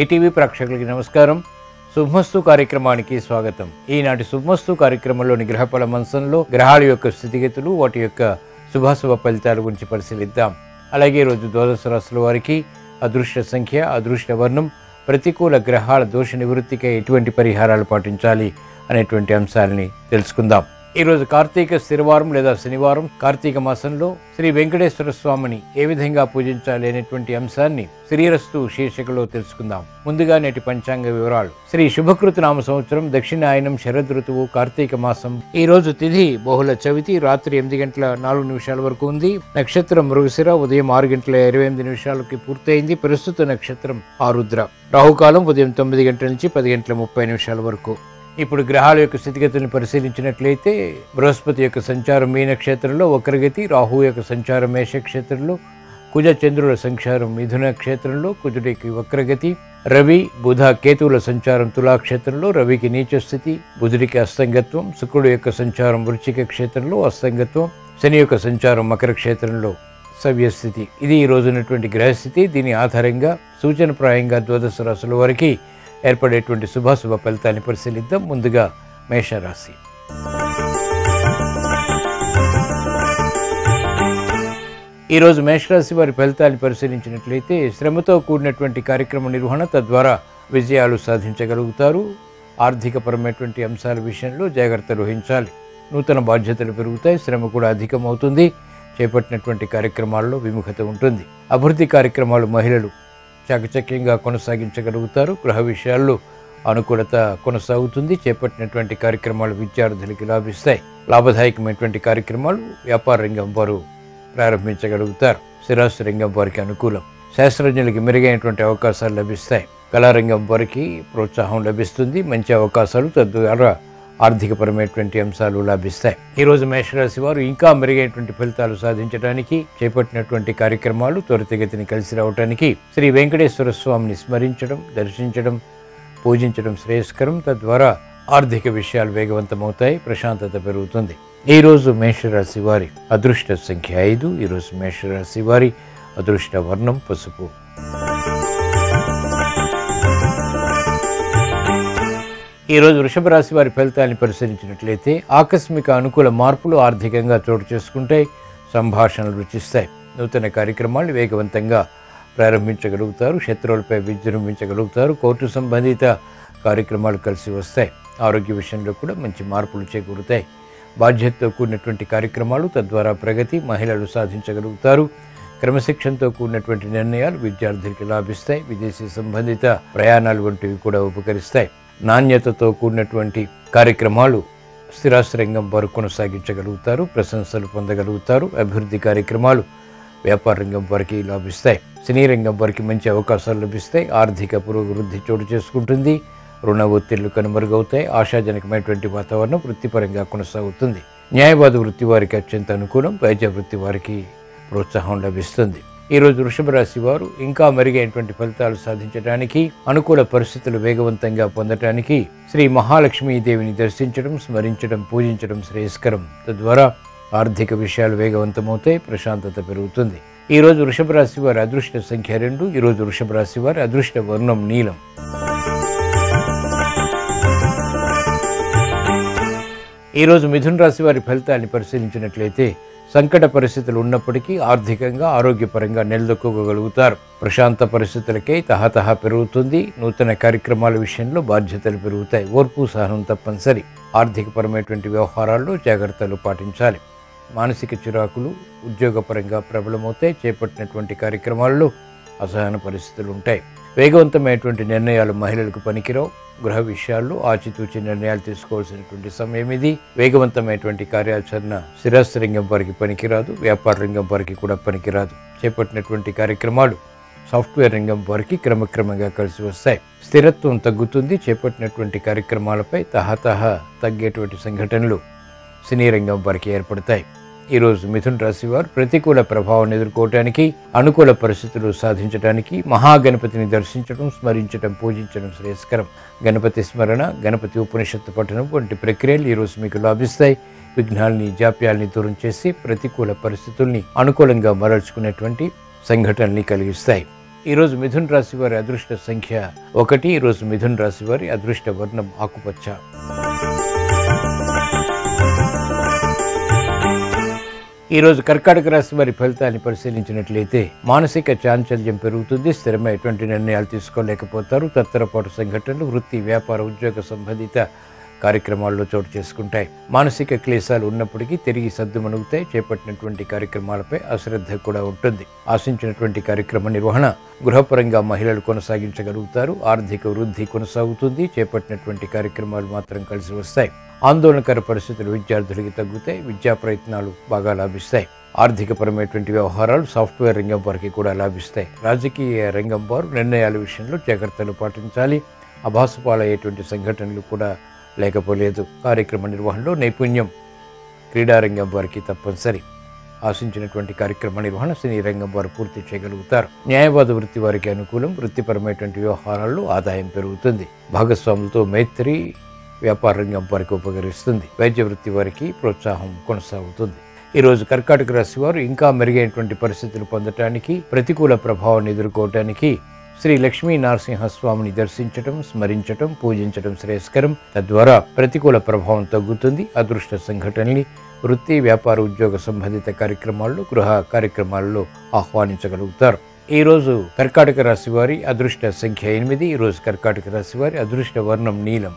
ETV ప్రేక్షకులకి నమస్కారం శుభమస్తు కార్యక్రమానికి స్వాగతం ఈనాటి శుభమస్తు కార్యక్రమంలోని గ్రహఫల మంచంలో గ్రహాల యొక్క స్థితిగతులు వాటి యొక్క శుభాశుభ ఫలితాల గురించి పరిశీలిద్దాం అలాగే ఈ రోజు ద్వాదశ రాశుల వారికి అదృష్ట సంఖ్య అదృష్ట వర్ణం ప్రతికూల గ్రహాల దోష నివృత్తికై ఎటువంటి పరిహారాలు పాటించాలి అనేటువంటి అంశాలని తెలుసుకుందాం ఈ రోజు కార్తీక స్థిరవారం లేదా శనివారం కార్తీక మాసంలో శ్రీ వెంకటేశ్వర స్వామిని ఏ విధంగా పూజించాలి అనేటువంటి అంశాన్ని శ్రీరస్తు శీర్షికలో తెలుసుకుందాం ముందుగా నేటి పంచాంగ వివరాలు శ్రీ శుభకృత నామ సంవత్సరం దక్షిణాయనం శరద్ ఋతువు కార్తీక మాసం ఈ రోజు తిథి బహుళ చవితి రాత్రి ఎనిమిది గంటల నాలుగు నిమిషాల వరకు ఉంది నక్షత్రం మృగశిర ఉదయం ఆరు గంటల ఇరవై ఎనిమిది నిమిషాలకి పూర్తయింది ప్రస్తుత నక్షత్రం ఆరుద్ర రాహుకాలం ఉదయం తొమ్మిది గంటల నుంచి పది గంటల ముప్పై నిమిషాల వరకు ఇప్పుడు గ్రహాల యొక్క స్థితిగతులను పరిశీలించినట్లయితే బృహస్పతి యొక్క సంచారం మీ నక్షత్రంలో వక్రగతి రాహు యొక్క సంచారం మేష క్షేత్రంలో కుజ చంద్రుల సంచారం మిథున క్షేత్రంలో కుజుడికి వక్రగతి రవి బుధ కేతువుల సంచారం తులాక్షేత్రంలో రవికి నీచ స్థితి బుధుడికి అస్తంగత్వం శుక్రుడు యొక్క సంచారం వృచ్చిక క్షేత్రంలో అస్తంగత్వం శని యొక్క సంచారం మకర క్షేత్రంలో సవ్యస్థితి ఇది ఈ రోజునటువంటి గ్రహస్థితి దీని ఆధారంగా సూచనప్రాయంగా ద్వాదశ రాశుల వారికి ఏర్పడేటువంటి శుభాశుభ ఫలితాన్ని పరిశీలిద్దాం ముందుగా మేషరాశి ఈరోజు మేషరాశి వారి ఫలితాన్ని పరిశీలించినట్లయితే శ్రమతో కూడినటువంటి కార్యక్రమ నిర్వహణ తద్వారా విజయాలు సాధించగలుగుతారు ఆర్థికపరమైనటువంటి అంశాల విషయంలో జాగ్రత్తలు వహించాలి నూతన బాధ్యతలు పెరుగుతాయి శ్రమ కూడా అధికమవుతుంది చేపట్టినటువంటి కార్యక్రమాల్లో విముఖత ఉంటుంది అభివృద్ధి కార్యక్రమాలు మహిళలు చాకచక్యంగా కొనసాగించగలుగుతారు గృహ విషయాల్లో అనుకూలత కొనసాగుతుంది చేపట్టినటువంటి కార్యక్రమాలు విద్యార్థులకి లాభిస్తాయి లాభదాయకమైనటువంటి కార్యక్రమాలు వ్యాపార రంగం వారు ప్రారంభించగలుగుతారు స్థిరాస్తి రంగం వారికి అనుకూలం శాస్త్రజ్ఞులకి మెరుగైనటువంటి అవకాశాలు లభిస్తాయి కళారంగం వారికి ప్రోత్సాహం లభిస్తుంది మంచి అవకాశాలు తద్వారా ఆర్థికపరమైనటువంటి అంశాలు లభిస్తాయి ఈ రోజు మేషరాశి వారు ఇంకా మెరుగైనటువంటి ఫలితాలు సాధించడానికి చేపట్టినటువంటి కార్యక్రమాలు త్వరితగతిని కలిసి రావడానికి శ్రీ వెంకటేశ్వర స్వామిని స్మరించడం దర్శించడం పూజించడం శ్రేయస్కరం తద్వారా ఆర్థిక విషయాలు వేగవంతమవుతాయి ప్రశాంతత పెరుగుతుంది ఈ రోజు మేషరాశి వారి అదృష్ట సంఖ్య ఐదు ఈరోజు మేషరాశి వారి అదృష్ట వర్ణం పసుపు ఈరోజు వృషభ రాశి వారి ఫలితాన్ని పరిశీలించినట్లయితే ఆకస్మిక అనుకూల మార్పులు ఆర్థికంగా చోటు చేసుకుంటాయి సంభాషణలు రుచిస్తాయి నూతన కార్యక్రమాలు వేగవంతంగా ప్రారంభించగలుగుతారు శత్రువులపై విజృంభించగలుగుతారు కోర్టు సంబంధిత కార్యక్రమాలు కలిసి వస్తాయి ఆరోగ్య విషయంలో కూడా మంచి మార్పులు చేకూరుతాయి బాధ్యతతో కూడినటువంటి కార్యక్రమాలు తద్వారా ప్రగతి మహిళలు సాధించగలుగుతారు క్రమశిక్షణతో కూడినటువంటి నిర్ణయాలు విద్యార్థులకి లాభిస్తాయి విదేశీ సంబంధిత ప్రయాణాలు వంటివి కూడా ఉపకరిస్తాయి నాణ్యతతో కూడినటువంటి కార్యక్రమాలు స్థిరాస్తి రంగం వారు కొనసాగించగలుగుతారు ప్రశంసలు పొందగలుగుతారు అభివృద్ధి కార్యక్రమాలు వ్యాపార రంగం వారికి లాభిస్తాయి సినీ రంగం వారికి మంచి అవకాశాలు లభిస్తాయి ఆర్థిక పురోభివృద్ధి చోటు చేసుకుంటుంది రుణ ఒత్తిళ్లు కనుమరుగవుతాయి ఆశాజనకమైనటువంటి వాతావరణం వృత్తిపరంగా కొనసాగుతుంది న్యాయవాద వృత్తి వారికి అత్యంత అనుకూలం వైద్య వృత్తి వారికి ప్రోత్సాహం లభిస్తుంది ఈరోజు వృషభ రాశి వారు ఇంకా మెరుగైనటువంటి ఫలితాలు సాధించడానికి అనుకూల పరిస్థితులు వేగవంతంగా పొందటానికి శ్రీ మహాలక్ష్మీదేవిని దర్శించడం స్మరించడం పూజించడం శ్రేయస్కరం తద్వారా ఆర్థిక విషయాలు వేగవంతమవుతాయి ప్రశాంతత పెరుగుతుంది ఈ రోజు వృషభ రాశి వారి అదృష్ట సంఖ్య రెండు ఈ రోజు వృషభ రాశి వారి అదృష్ట వర్ణం నీలం ఈ రోజు మిథున రాశి వారి ఫలితాన్ని పరిశీలించినట్లయితే సంకట పరిస్థితులు ఉన్నప్పటికీ ఆర్థికంగా ఆరోగ్యపరంగా నిలదొక్కగలుగుతారు ప్రశాంత పరిస్థితులకై తహతహ పెరుగుతుంది నూతన కార్యక్రమాల విషయంలో బాధ్యతలు పెరుగుతాయి ఓర్పు సహనం తప్పనిసరి ఆర్థికపరమైనటువంటి వ్యవహారాల్లో జాగ్రత్తలు పాటించాలి మానసిక చిరాకులు ఉద్యోగపరంగా ప్రబలమవుతాయి చేపట్టినటువంటి కార్యక్రమాల్లో అసహన పరిస్థితులు ఉంటాయి వేగవంతమైనటువంటి నిర్ణయాలు మహిళలకు పనికిరావు గృహ విషయాల్లో ఆచితూచి నిర్ణయాలు తీసుకోవాల్సినటువంటి సమయం ఇది వేగవంతమైనటువంటి కార్యాచరణ స్థిరాస్తి రంగం వారికి పనికిరాదు వ్యాపార రంగం వారికి కూడా పనికిరాదు చేపట్టినటువంటి కార్యక్రమాలు సాఫ్ట్వేర్ రంగం వారికి క్రమక్రమంగా కలిసి వస్తాయి స్థిరత్వం తగ్గుతుంది చేపట్టినటువంటి కార్యక్రమాలపై తహతహ తగ్గేటువంటి సంఘటనలు సినీ రంగం వారికి ఏర్పడతాయి ఈరోజు మిథున్ రాశి వారు ప్రతికూల ప్రభావాన్ని ఎదుర్కోవటానికి అనుకూల పరిస్థితులు సాధించడానికి మహాగణపతిని దర్శించడం స్మరించడం పూజించడం శ్రేయస్కరం గణపతి స్మరణ గణపతి ఉపనిషత్తు పఠనం వంటి ప్రక్రియలు ఈరోజు మీకు లాభిస్తాయి విఘ్నాల్ని జాప్యాల్ని దూరం చేసి ప్రతికూల పరిస్థితుల్ని అనుకూలంగా మరల్చుకునేటువంటి సంఘటనల్ని కలిగిస్తాయి ఈరోజు మిథున్ రాశి వారి అదృష్ట సంఖ్య ఒకటి ఈరోజు మిథున్ రాశి వారి అదృష్ట వర్ణం ఆకుపచ్చ ఈరోజు కర్కాటక రాశి వారి ఫలితాన్ని పరిశీలించినట్లయితే మానసిక చాంచల్యం పెరుగుతుంది స్థిరమైనటువంటి నిర్ణయాలు తీసుకోలేకపోతారు తత్తరపాటు సంఘటనలు వృత్తి వ్యాపార ఉద్యోగ సంబంధిత కార్యక్రమాల్లో చోటు చేసుకుంటాయి మానసిక క్లేశాలు ఉన్నప్పటికీ తిరిగి సద్దుమణుగుతాయి చేపట్టినటువంటి కార్యక్రమాలపై అశ్రద్ధ కూడా ఉంటుంది ఆశించినటువంటి కార్యక్రమ నిర్వహణ గృహపరంగా మహిళలు కొనసాగించగలుగుతారు ఆర్థిక వృద్ధి కొనసాగుతుంది చేపట్టినటువంటి కార్యక్రమాలు మాత్రం కలిసి వస్తాయి ఆందోళనకర పరిస్థితులు విద్యార్థులకి తగ్గుతాయి విద్యా ప్రయత్నాలు బాగా లాభిస్తాయి ఆర్థికపరమైనటువంటి వ్యవహారాలు సాఫ్ట్వేర్ రంగం వారికి కూడా లాభిస్తాయి రాజకీయ రంగం వారు నిర్ణయాల విషయంలో జాగ్రత్తలు పాటించాలి అభాసుపాలయ్యేటువంటి సంఘటనలు కూడా లేకపోలేదు కార్యక్రమ నిర్వహణలో నైపుణ్యం క్రీడారంగం వారికి తప్పనిసరి ఆశించినటువంటి కార్యక్రమ నిర్వహణ సినీ రంగం వారు పూర్తి చేయగలుగుతారు న్యాయవాద వృత్తి వారికి అనుకూలం వృత్తిపరమైనటువంటి వ్యవహారాల్లో ఆదాయం పెరుగుతుంది భాగస్వాములతో మైత్రి వ్యాపార రంగం వారికి ఉపకరిస్తుంది వైద్య వృత్తి వారికి ప్రోత్సాహం కొనసాగుతుంది ఈరోజు కర్కాటక రాశి వారు ఇంకా మెరుగైనటువంటి పరిస్థితులు పొందటానికి ప్రతికూల ప్రభావాన్ని ఎదుర్కోవటానికి శ్రీ లక్ష్మీ నరసింహస్వామిని దర్శించటం స్మరించటం పూజించటం శ్రేయస్కరం తద్వారా ప్రతికూల ప్రభావం తగ్గుతుంది అదృష్ట సంఘటనల్ని వృత్తి వ్యాపార ఉద్యోగ సంబంధిత కార్యక్రమాల్లో గృహ కార్యక్రమాల్లో ఆహ్వానించగలుగుతారు ఈ రోజు కర్కాటక రాశి వారి అదృష్ట సంఖ్య ఎనిమిది ఈ రోజు కర్కాటక రాశి వారి అదృష్ట వర్ణం నీలం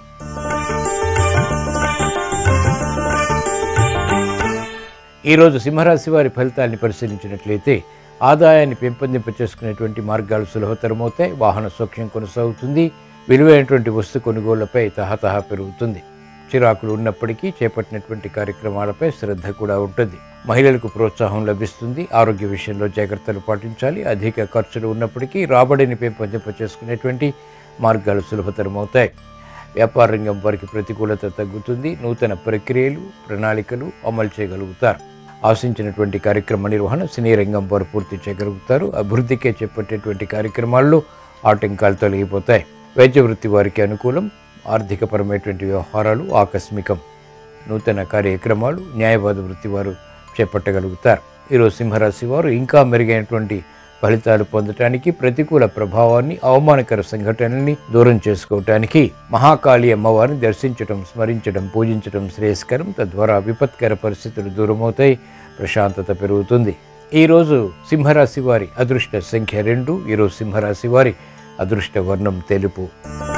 ఈరోజు సింహరాశి వారి ఫలితాన్ని పరిశీలించినట్లయితే ఆదాయాన్ని పెంపొందింప చేసుకునేటువంటి మార్గాలు సులభతరమవుతాయి వాహన సౌఖ్యం కొనసాగుతుంది విలువైనటువంటి వస్తు కొనుగోళ్లపై తహతహ పెరుగుతుంది చిరాకులు ఉన్నప్పటికీ చేపట్టినటువంటి కార్యక్రమాలపై శ్రద్ధ కూడా ఉంటుంది మహిళలకు ప్రోత్సాహం లభిస్తుంది ఆరోగ్య విషయంలో జాగ్రత్తలు పాటించాలి అధిక ఖర్చులు ఉన్నప్పటికీ రాబడిని పెంపొందింప చేసుకునేటువంటి మార్గాలు సులభతరమవుతాయి వ్యాపార రంగం వారికి ప్రతికూలత తగ్గుతుంది నూతన ప్రక్రియలు ప్రణాళికలు అమలు చేయగలుగుతారు ఆశించినటువంటి కార్యక్రమ నిర్వహణ సినీ రంగం వారు పూర్తి చేయగలుగుతారు అభివృద్ధికే చేపట్టేటువంటి కార్యక్రమాల్లో ఆటంకాలు తొలగిపోతాయి వైద్య వృత్తి వారికి అనుకూలం ఆర్థికపరమైనటువంటి వ్యవహారాలు ఆకస్మికం నూతన కార్యక్రమాలు న్యాయవాద వృత్తి వారు చేపట్టగలుగుతారు ఈరోజు సింహరాశి వారు ఇంకా మెరుగైనటువంటి ఫలితాలు పొందటానికి ప్రతికూల ప్రభావాన్ని అవమానకర సంఘటనల్ని దూరం చేసుకోవటానికి మహాకాళి అమ్మవారిని దర్శించడం స్మరించడం పూజించడం శ్రేయస్కరం తద్వారా విపత్కర పరిస్థితులు దూరమవుతాయి ప్రశాంతత పెరుగుతుంది ఈరోజు సింహరాశి వారి అదృష్ట సంఖ్య రెండు ఈరోజు సింహరాశి వారి అదృష్ట వర్ణం తెలుపు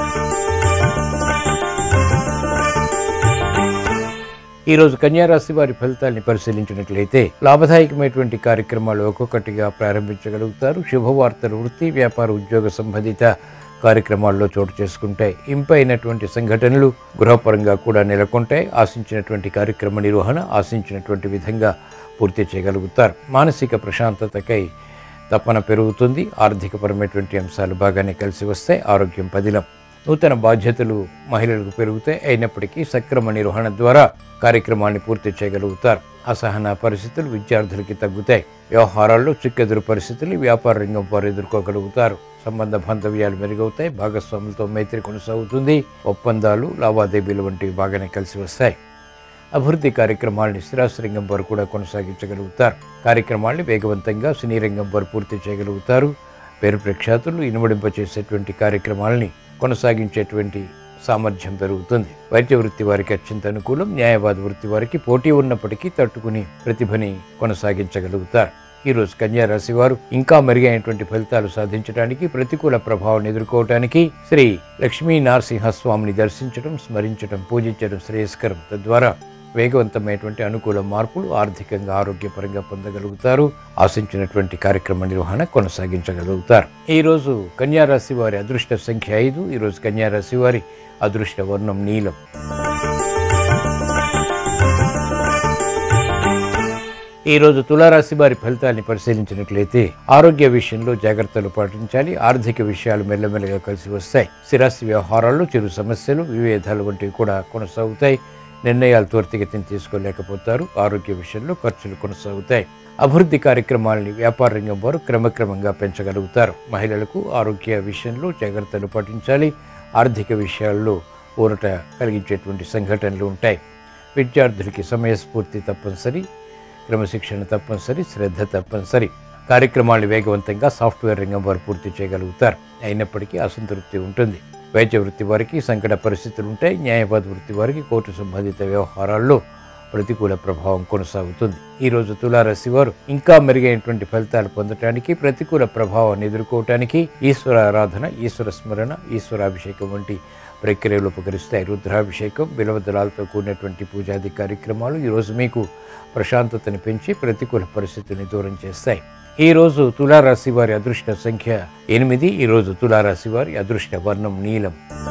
ఈరోజు కన్యారాశి వారి ఫలితాల్ని పరిశీలించినట్లయితే లాభదాయకమైనటువంటి కార్యక్రమాలు ఒక్కొక్కటిగా ప్రారంభించగలుగుతారు శుభవార్తలు వృత్తి వ్యాపార ఉద్యోగ సంబంధిత కార్యక్రమాల్లో చోటు చేసుకుంటాయి ఇంపైనటువంటి సంఘటనలు గృహపరంగా కూడా నెలకొంటాయి ఆశించినటువంటి కార్యక్రమ నిర్వహణ ఆశించినటువంటి విధంగా పూర్తి చేయగలుగుతారు మానసిక ప్రశాంతతకై తపన పెరుగుతుంది ఆర్థికపరమైనటువంటి అంశాలు బాగానే కలిసి వస్తాయి ఆరోగ్యం పదిలం నూతన బాధ్యతలు మహిళలకు పెరుగుతాయి అయినప్పటికీ సక్రమ నిర్వహణ ద్వారా కార్యక్రమాన్ని పూర్తి చేయగలుగుతారు అసహన పరిస్థితులు విద్యార్థులకి తగ్గుతాయి వ్యవహారాల్లో చిక్కెదురు పరిస్థితులు వ్యాపార రంగం వారు ఎదుర్కోగలుగుతారు సంబంధ బాంధవ్యాలు మెరుగవుతాయి భాగస్వాములతో మైత్రి కొనసాగుతుంది ఒప్పందాలు లావాదేవీలు వంటివి బాగానే కలిసి వస్తాయి అభివృద్ధి కార్యక్రమాలని స్థిరాస్తి రంగం వారు కూడా కొనసాగించగలుగుతారు కార్యక్రమాల్ని వేగవంతంగా సినీ రంగం వారు పూర్తి చేయగలుగుతారు పేరు ప్రఖ్యాతులు ఇనుమడింప చేసేటువంటి కార్యక్రమాలని కొనసాగించేటువంటి సామర్థ్యం పెరుగుతుంది వైద్య వృత్తి వారికి అత్యంత అనుకూలం న్యాయవాద వృత్తి వారికి పోటీ ఉన్నప్పటికీ తట్టుకుని ప్రతిభని కొనసాగించగలుగుతారు ఈరోజు కన్యా రాశి వారు ఇంకా మెరుగైనటువంటి ఫలితాలు సాధించడానికి ప్రతికూల ప్రభావాన్ని ఎదుర్కోవటానికి శ్రీ లక్ష్మీ నరసింహస్వామిని దర్శించడం స్మరించడం పూజించడం శ్రేయస్కరం తద్వారా వేగవంతమైనటువంటి అనుకూల మార్పులు ఆర్థికంగా ఆరోగ్యపరంగా పొందగలుగుతారు ఆశించినటువంటి కార్యక్రమ నిర్వహణ కొనసాగించగలుగుతారు ఈ రోజు కన్యా రాశి వారి అదృష్ట సంఖ్య ఐదు ఈ రోజు కన్యా రాశి వారి అదృష్ట వర్ణం నీలం ఈ రోజు తులారాశి వారి ఫలితాన్ని పరిశీలించినట్లయితే ఆరోగ్య విషయంలో జాగ్రత్తలు పాటించాలి ఆర్థిక విషయాలు మెల్లమెల్లగా కలిసి వస్తాయి స్థిరాస్తి వ్యవహారాల్లో చిరు సమస్యలు విభేదాలు వంటివి కూడా కొనసాగుతాయి నిర్ణయాలు త్వరితగతిని తీసుకోలేకపోతారు ఆరోగ్య విషయంలో ఖర్చులు కొనసాగుతాయి అభివృద్ధి కార్యక్రమాలని వ్యాపార రంగం వారు క్రమక్రమంగా పెంచగలుగుతారు మహిళలకు ఆరోగ్య విషయంలో జాగ్రత్తలు పాటించాలి ఆర్థిక విషయాల్లో ఊరట కలిగించేటువంటి సంఘటనలు ఉంటాయి విద్యార్థులకి సమయస్ఫూర్తి తప్పనిసరి క్రమశిక్షణ తప్పనిసరి శ్రద్ధ తప్పనిసరి కార్యక్రమాలను వేగవంతంగా సాఫ్ట్వేర్ రంగం వారు పూర్తి చేయగలుగుతారు అయినప్పటికీ అసంతృప్తి ఉంటుంది వైద్య వృత్తి వారికి సంకట పరిస్థితులు ఉంటాయి న్యాయవాద వృత్తి వారికి కోర్టు సంబంధిత వ్యవహారాల్లో ప్రతికూల ప్రభావం కొనసాగుతుంది ఈ రోజు తులారాశి వారు ఇంకా మెరుగైనటువంటి ఫలితాలు పొందటానికి ప్రతికూల ప్రభావాన్ని ఎదుర్కోవటానికి ఈశ్వర ఆరాధన ఈశ్వర స్మరణ ఈశ్వరాభిషేకం వంటి ప్రక్రియలు ఉపకరిస్తాయి రుద్రాభిషేకం బిలవదలాలతో కూడినటువంటి పూజాది కార్యక్రమాలు ఈరోజు మీకు ప్రశాంతతని పెంచి ప్రతికూల పరిస్థితుల్ని దూరం చేస్తాయి ఈ రోజు తులారాశి వారి అదృష్ట సంఖ్య ఎనిమిది ఈ రోజు తులారాశి వారి అదృష్ట వర్ణం నీలం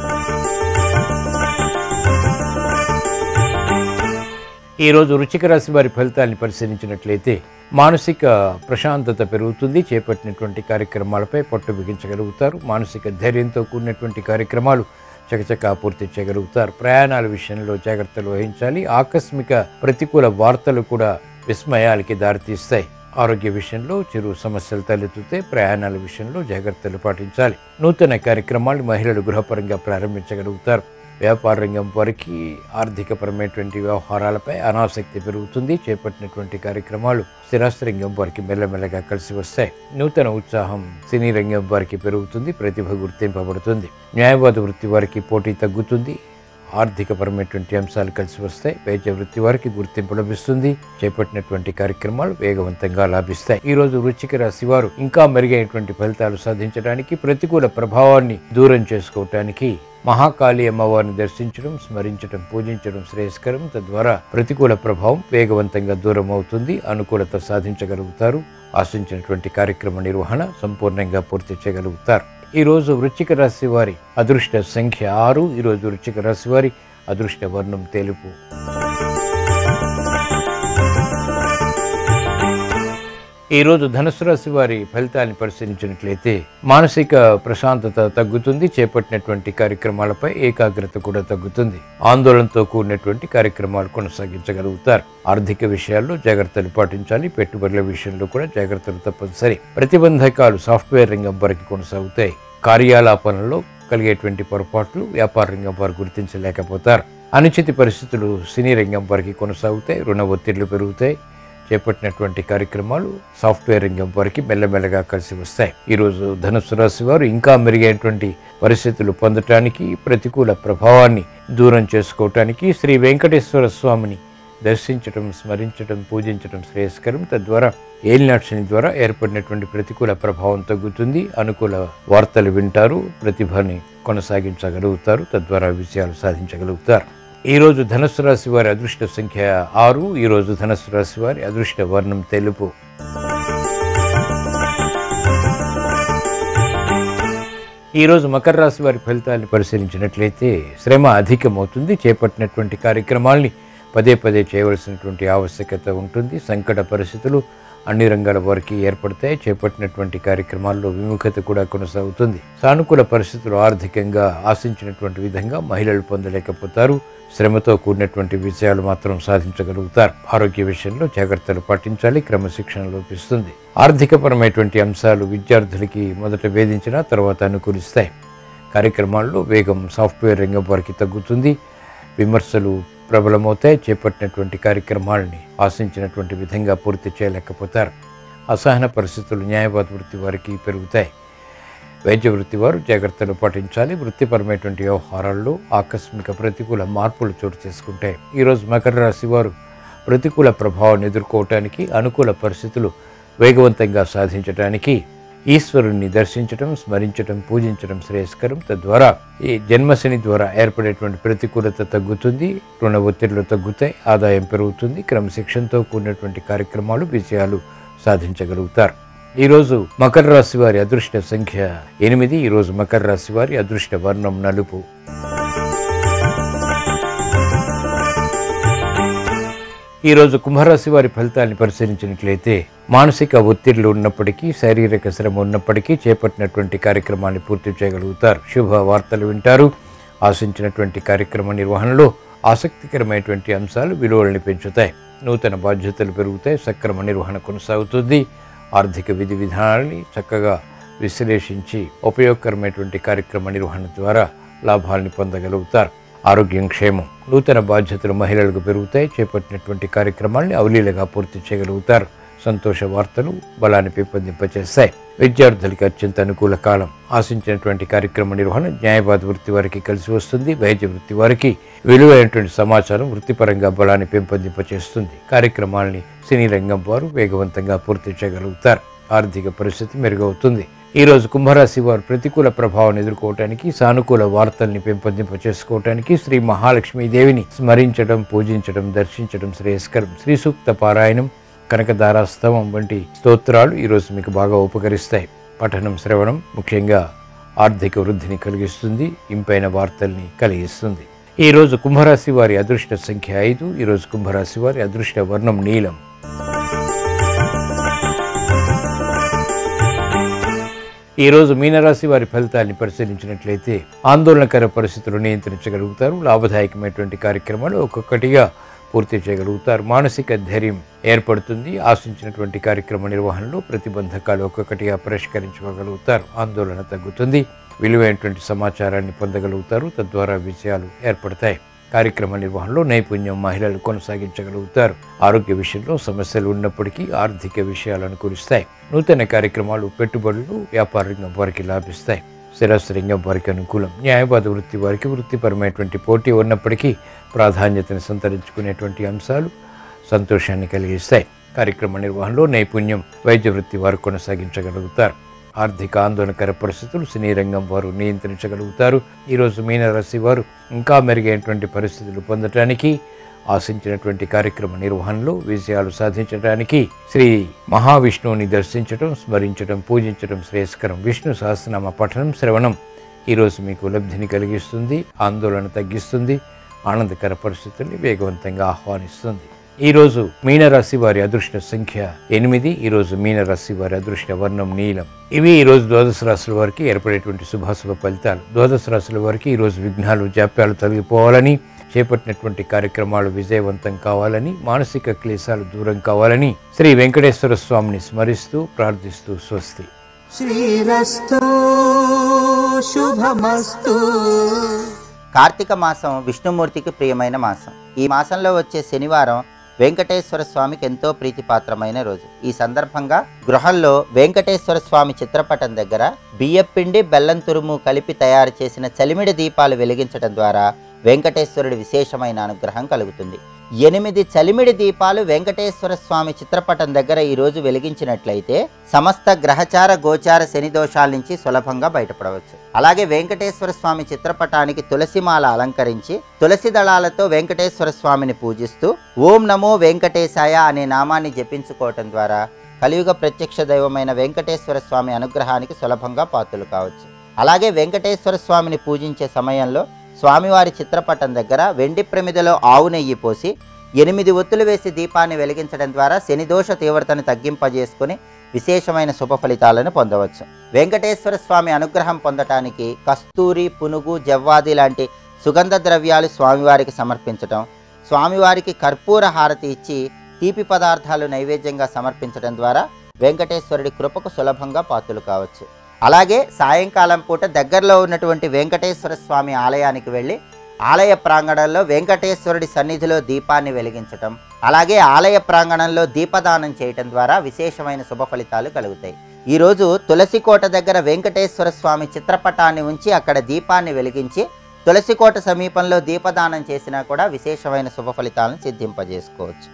ఈ రోజు వృచ్చిక రాశి వారి ఫలితాన్ని పరిశీలించినట్లయితే మానసిక ప్రశాంతత పెరుగుతుంది చేపట్టినటువంటి కార్యక్రమాలపై పట్టు బిగించగలుగుతారు మానసిక ధైర్యంతో కూడినటువంటి కార్యక్రమాలు చకచకా పూర్తి చేయగలుగుతారు ప్రయాణాల విషయంలో జాగ్రత్తలు వహించాలి ఆకస్మిక ప్రతికూల వార్తలు కూడా విస్మయాలకి దారితీస్తాయి ఆరోగ్య విషయంలో చిరు సమస్యలు తలెత్తితే ప్రయాణాల విషయంలో జాగ్రత్తలు పాటించాలి నూతన కార్యక్రమాలు మహిళలు గృహపరంగా ప్రారంభించగలుగుతారు వ్యాపార రంగం వారికి ఆర్థికపరమైనటువంటి వ్యవహారాలపై అనాసక్తి పెరుగుతుంది చేపట్టినటువంటి కార్యక్రమాలు స్థిరాస్తి రంగం వారికి మెల్లమెల్లగా కలిసి వస్తాయి నూతన ఉత్సాహం సినీ రంగం వారికి పెరుగుతుంది ప్రతిభ గుర్తింపబడుతుంది న్యాయవాద వృత్తి వారికి పోటీ తగ్గుతుంది ఆర్థికపరమైనటువంటి అంశాలు కలిసి వస్తాయి వైద్య వృత్తి వారికి గుర్తింపు లభిస్తుంది చేపట్టినటువంటి కార్యక్రమాలు వేగవంతంగా లాభిస్తాయి ఈ రోజు వృశ్చిక రాశి వారు ఇంకా మెరుగైనటువంటి ఫలితాలు సాధించడానికి ప్రతికూల ప్రభావాన్ని దూరం చేసుకోవటానికి మహాకాళి అమ్మవారిని దర్శించడం స్మరించడం పూజించడం శ్రేయస్కరం తద్వారా ప్రతికూల ప్రభావం వేగవంతంగా దూరం అవుతుంది అనుకూలత సాధించగలుగుతారు ఆశించినటువంటి కార్యక్రమ నిర్వహణ సంపూర్ణంగా పూర్తి చేయగలుగుతారు ఈ రోజు వృశ్చిక రాశి వారి అదృష్ట సంఖ్య ఆరు ఈ రోజు వృశ్చిక రాశి వారి అదృష్ట వర్ణం తెలుపు ఈ రోజు ధనుసు రాశి వారి ఫలితాన్ని పరిశీలించినట్లయితే మానసిక ప్రశాంతత తగ్గుతుంది చేపట్టినటువంటి కార్యక్రమాలపై ఏకాగ్రత కూడా తగ్గుతుంది ఆందోళనతో కూడినటువంటి కార్యక్రమాలు కొనసాగించగలుగుతారు ఆర్థిక విషయాల్లో జాగ్రత్తలు పాటించాలి పెట్టుబడుల విషయంలో కూడా జాగ్రత్తలు తప్పనిసరి ప్రతిబంధకాలు సాఫ్ట్వేర్ రంగం వరకు కొనసాగుతాయి కార్యాలాపనలో కలిగేటువంటి పొరపాట్లు వ్యాపార రంగం వారు గుర్తించలేకపోతారు అనుచిత పరిస్థితులు సినీ రంగం వారికి కొనసాగుతాయి రుణ ఒత్తిళ్లు పెరుగుతాయి చేపట్టినటువంటి కార్యక్రమాలు సాఫ్ట్వేర్ రంగం వారికి మెల్లమెల్లగా కలిసి వస్తాయి ఈరోజు ధనుసు రాశి వారు ఇంకా మెరుగైనటువంటి పరిస్థితులు పొందటానికి ప్రతికూల ప్రభావాన్ని దూరం చేసుకోవటానికి శ్రీ వెంకటేశ్వర స్వామిని దర్శించటం స్మరించటం పూజించటం శ్రేయస్కరం తద్వారా ఏలినాటి శని ద్వారా ఏర్పడినటువంటి ప్రతికూల ప్రభావం తగ్గుతుంది అనుకూల వార్తలు వింటారు ప్రతిభని కొనసాగించగలుగుతారు తద్వారా విజయాలు సాధించగలుగుతారు ఈ రోజు ధనుసు రాశి వారి అదృష్ట సంఖ్య ఆరు ఈ రోజు ధనుసు రాశి వారి అదృష్ట వర్ణం తెలుపు ఈ రోజు మకర రాశి వారి ఫలితాన్ని పరిశీలించినట్లయితే శ్రమ అధికమవుతుంది చేపట్టినటువంటి కార్యక్రమాల్ని పదే పదే చేయవలసినటువంటి ఆవశ్యకత ఉంటుంది సంకట పరిస్థితులు అన్ని రంగాల వారికి ఏర్పడతాయి చేపట్టినటువంటి కార్యక్రమాల్లో విముఖత కూడా కొనసాగుతుంది సానుకూల పరిస్థితులు ఆర్థికంగా ఆశించినటువంటి విధంగా మహిళలు పొందలేకపోతారు శ్రమతో కూడినటువంటి విజయాలు మాత్రం సాధించగలుగుతారు ఆరోగ్య విషయంలో జాగ్రత్తలు పాటించాలి క్రమశిక్షణ లోపిస్తుంది ఆర్థికపరమైనటువంటి అంశాలు విద్యార్థులకి మొదట వేధించిన తర్వాత అనుకూలిస్తాయి కార్యక్రమాల్లో వేగం సాఫ్ట్వేర్ రంగం వారికి తగ్గుతుంది విమర్శలు ప్రబలమవుతాయి చేపట్టినటువంటి కార్యక్రమాలని ఆశించినటువంటి విధంగా పూర్తి చేయలేకపోతారు అసహన పరిస్థితులు న్యాయవాద వృత్తి వారికి పెరుగుతాయి వైద్య వృత్తి వారు జాగ్రత్తలు పాటించాలి వృత్తిపరమైనటువంటి వ్యవహారాల్లో ఆకస్మిక ప్రతికూల మార్పులు చోటు చేసుకుంటాయి ఈరోజు మకర రాశి వారు ప్రతికూల ప్రభావాన్ని ఎదుర్కోవటానికి అనుకూల పరిస్థితులు వేగవంతంగా సాధించడానికి ఈశ్వరుణ్ణి దర్శించటం స్మరించటం పూజించడం శ్రేయస్కరం తద్వారా ఈ జన్మశని ద్వారా ఏర్పడేటువంటి ప్రతికూలత తగ్గుతుంది రుణ ఒత్తిళ్లు తగ్గుతాయి ఆదాయం పెరుగుతుంది క్రమశిక్షణతో కూడినటువంటి కార్యక్రమాలు విజయాలు సాధించగలుగుతారు ఈరోజు మకర రాశి వారి అదృష్ట సంఖ్య ఎనిమిది ఈరోజు మకర రాశి వారి అదృష్ట వర్ణం నలుపు ఈరోజు కుంభరాశి వారి ఫలితాన్ని పరిశీలించినట్లయితే మానసిక ఒత్తిళ్లు ఉన్నప్పటికీ శారీరక శ్రమ ఉన్నప్పటికీ చేపట్టినటువంటి కార్యక్రమాన్ని పూర్తి చేయగలుగుతారు శుభ వార్తలు వింటారు ఆశించినటువంటి కార్యక్రమ నిర్వహణలో ఆసక్తికరమైనటువంటి అంశాలు విలువల్ని పెంచుతాయి నూతన బాధ్యతలు పెరుగుతాయి సక్రమ నిర్వహణ కొనసాగుతుంది ఆర్థిక విధి విధానాలని చక్కగా విశ్లేషించి ఉపయోగకరమైనటువంటి కార్యక్రమ నిర్వహణ ద్వారా లాభాల్ని పొందగలుగుతారు ఆరోగ్యం క్షేమం నూతన బాధ్యతలు మహిళలకు పెరుగుతాయి చేపట్టినటువంటి కార్యక్రమాల్ని అవలీలగా పూర్తి చేయగలుగుతారు సంతోష వార్తలు బలాన్ని పెంపొందింపచేస్తాయి విద్యార్థులకి అత్యంత అనుకూల కాలం ఆశించినటువంటి కార్యక్రమ నిర్వహణ న్యాయవాద వృత్తి వారికి కలిసి వస్తుంది వైద్య వృత్తి వారికి విలువైనటువంటి సమాచారం వృత్తిపరంగా బలాన్ని పెంపొందింపచేస్తుంది కార్యక్రమాల్ని సినీ రంగం వారు వేగవంతంగా పూర్తి చేయగలుగుతారు ఆర్థిక పరిస్థితి మెరుగవుతుంది ఈ రోజు కుంభరాశి వారు ప్రతికూల ప్రభావాన్ని ఎదుర్కోవటానికి సానుకూల వార్తల్ని పెంపొందింప చేసుకోవటానికి శ్రీ మహాలక్ష్మీదేవిని స్మరించడం పూజించడం దర్శించడం శ్రేయస్కరం శ్రీ సూక్త పారాయణం కనకదారాస్తవం వంటి స్తోత్రాలు ఈరోజు మీకు బాగా ఉపకరిస్తాయి పఠనం శ్రవణం ముఖ్యంగా ఆర్థిక వృద్ధిని కలిగిస్తుంది ఇంపైన వార్తల్ని కలిగిస్తుంది ఈ రోజు కుంభరాశి వారి అదృష్ట సంఖ్య ఐదు ఈ రోజు కుంభరాశి వారి అదృష్ట వర్ణం నీలం ఈ రోజు మీనరాశి వారి ఫలితాన్ని పరిశీలించినట్లయితే ఆందోళనకర పరిస్థితులు నియంత్రించగలుగుతారు లాభదాయకమైనటువంటి కార్యక్రమాలు ఒక్కొక్కటిగా పూర్తి చేయగలుగుతారు మానసిక ధైర్యం ఏర్పడుతుంది ఆశించినటువంటి కార్యక్రమ నిర్వహణలో ప్రతిబంధకాలు ఒక్కొక్కటిగా పరిష్కరించుకోగలుగుతారు ఆందోళన తగ్గుతుంది విలువైనటువంటి సమాచారాన్ని పొందగలుగుతారు తద్వారా విజయాలు ఏర్పడతాయి కార్యక్రమ నిర్వహణలో నైపుణ్యం మహిళలు కొనసాగించగలుగుతారు ఆరోగ్య విషయంలో సమస్యలు ఉన్నప్పటికీ ఆర్థిక విషయాలు అనుకూలిస్తాయి నూతన కార్యక్రమాలు పెట్టుబడులు వ్యాపార రంగం వారికి లాభిస్తాయి స్థిరాస్తి రంగం వారికి అనుకూలం న్యాయవాద వృత్తి వారికి వృత్తిపరమైనటువంటి పోటీ ఉన్నప్పటికీ ప్రాధాన్యతను సంతరించుకునేటువంటి అంశాలు సంతోషాన్ని కలిగిస్తాయి కార్యక్రమ నిర్వహణలో నైపుణ్యం వైద్య వృత్తి వారు కొనసాగించగలుగుతారు ఆర్థిక ఆందోళనకర పరిస్థితులు సినీ రంగం వారు నియంత్రించగలుగుతారు ఈరోజు మీనరాశి వారు ఇంకా మెరుగైనటువంటి పరిస్థితులు పొందటానికి ఆశించినటువంటి కార్యక్రమ నిర్వహణలో విజయాలు సాధించడానికి శ్రీ మహావిష్ణువుని దర్శించడం స్మరించడం పూజించడం శ్రేయస్కరం విష్ణు సహస్రనామ పఠనం శ్రవణం ఈరోజు మీకు లబ్ధిని కలిగిస్తుంది ఆందోళన తగ్గిస్తుంది ఆనందకర పరిస్థితుల్ని వేగవంతంగా ఆహ్వానిస్తుంది ఈ రోజు మీనరాశి వారి అదృష్ట సంఖ్య ఎనిమిది ఈ రోజు మీనరాశి వారి అదృష్ట వర్ణం నీలం ఇవి ఈ రోజు ద్వాదశ రాశుల వారికి ఏర్పడేటువంటి శుభాశుభ ఫలితాలు ద్వాదశ రాశుల వారికి ఈ రోజు విఘ్నాలు జాప్యాలు తొలగిపోవాలని చేపట్టినటువంటి కార్యక్రమాలు విజయవంతం కావాలని మానసిక క్లేశాలు దూరం కావాలని శ్రీ వెంకటేశ్వర స్వామిని స్మరిస్తూ ప్రార్థిస్తూ స్వస్తి శ్రీరస్తు శుభమస్తు కార్తీక మాసం విష్ణుమూర్తికి ప్రియమైన మాసం ఈ మాసంలో వచ్చే శనివారం వెంకటేశ్వర స్వామికి ఎంతో ప్రీతిపాత్రమైన రోజు ఈ సందర్భంగా గృహంలో వెంకటేశ్వర స్వామి చిత్రపటం దగ్గర బియ్యపిండి బెల్లం తురుము కలిపి తయారు చేసిన చలిమిడి దీపాలు వెలిగించడం ద్వారా వెంకటేశ్వరుడి విశేషమైన అనుగ్రహం కలుగుతుంది ఎనిమిది చలిమిడి దీపాలు వెంకటేశ్వర స్వామి చిత్రపటం దగ్గర ఈ రోజు వెలిగించినట్లయితే సమస్త గ్రహచార గోచార శని దోషాల నుంచి సులభంగా బయటపడవచ్చు అలాగే వెంకటేశ్వర స్వామి చిత్రపటానికి తులసిమాల అలంకరించి తులసి దళాలతో వెంకటేశ్వర స్వామిని పూజిస్తూ ఓం నమో వెంకటేశాయ అనే నామాన్ని జపించుకోవటం ద్వారా కలియుగ ప్రత్యక్ష దైవమైన వెంకటేశ్వర స్వామి అనుగ్రహానికి సులభంగా పాత్రలు కావచ్చు అలాగే వెంకటేశ్వర స్వామిని పూజించే సమయంలో స్వామివారి చిత్రపటం దగ్గర వెండి ప్రమిదలో ఆవు నెయ్యి పోసి ఎనిమిది ఒత్తులు వేసి దీపాన్ని వెలిగించడం ద్వారా శనిదోష తీవ్రతను తగ్గింపజేసుకుని విశేషమైన శుభ ఫలితాలను పొందవచ్చు వెంకటేశ్వర స్వామి అనుగ్రహం పొందటానికి కస్తూరి పునుగు జవ్వాది లాంటి సుగంధ ద్రవ్యాలు స్వామివారికి సమర్పించటం స్వామివారికి కర్పూర హారతి ఇచ్చి తీపి పదార్థాలు నైవేద్యంగా సమర్పించడం ద్వారా వెంకటేశ్వరుడి కృపకు సులభంగా పాత్రలు కావచ్చు అలాగే సాయంకాలం పూట దగ్గరలో ఉన్నటువంటి వెంకటేశ్వర స్వామి ఆలయానికి వెళ్ళి ఆలయ ప్రాంగణంలో వెంకటేశ్వరుడి సన్నిధిలో దీపాన్ని వెలిగించటం అలాగే ఆలయ ప్రాంగణంలో దీపదానం చేయటం ద్వారా విశేషమైన శుభ ఫలితాలు కలుగుతాయి ఈరోజు తులసికోట దగ్గర వెంకటేశ్వర స్వామి చిత్రపటాన్ని ఉంచి అక్కడ దీపాన్ని వెలిగించి తులసికోట సమీపంలో దీపదానం చేసినా కూడా విశేషమైన శుభ ఫలితాలను సిద్ధింపజేసుకోవచ్చు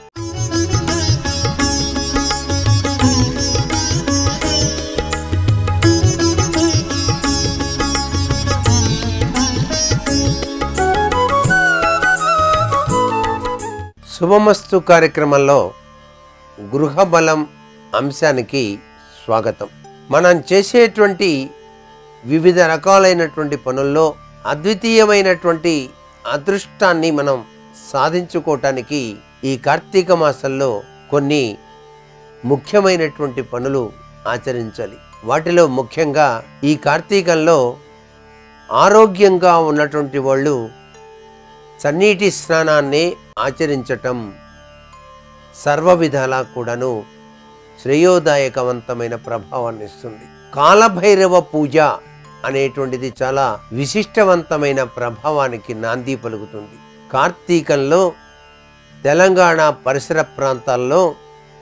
శుభమస్తు కార్యక్రమంలో గృహబలం అంశానికి స్వాగతం మనం చేసేటువంటి వివిధ రకాలైనటువంటి పనుల్లో అద్వితీయమైనటువంటి అదృష్టాన్ని మనం సాధించుకోవటానికి ఈ కార్తీక మాసంలో కొన్ని ముఖ్యమైనటువంటి పనులు ఆచరించాలి వాటిలో ముఖ్యంగా ఈ కార్తీకంలో ఆరోగ్యంగా ఉన్నటువంటి వాళ్ళు చన్నీటి స్నానాన్ని ఆచరించటం సర్వ విధాలా కూడాను శ్రేయోదాయకవంతమైన ప్రభావాన్ని ఇస్తుంది కాలభైరవ పూజ అనేటువంటిది చాలా విశిష్టవంతమైన ప్రభావానికి నాంది పలుకుతుంది కార్తీకంలో తెలంగాణ పరిసర ప్రాంతాల్లో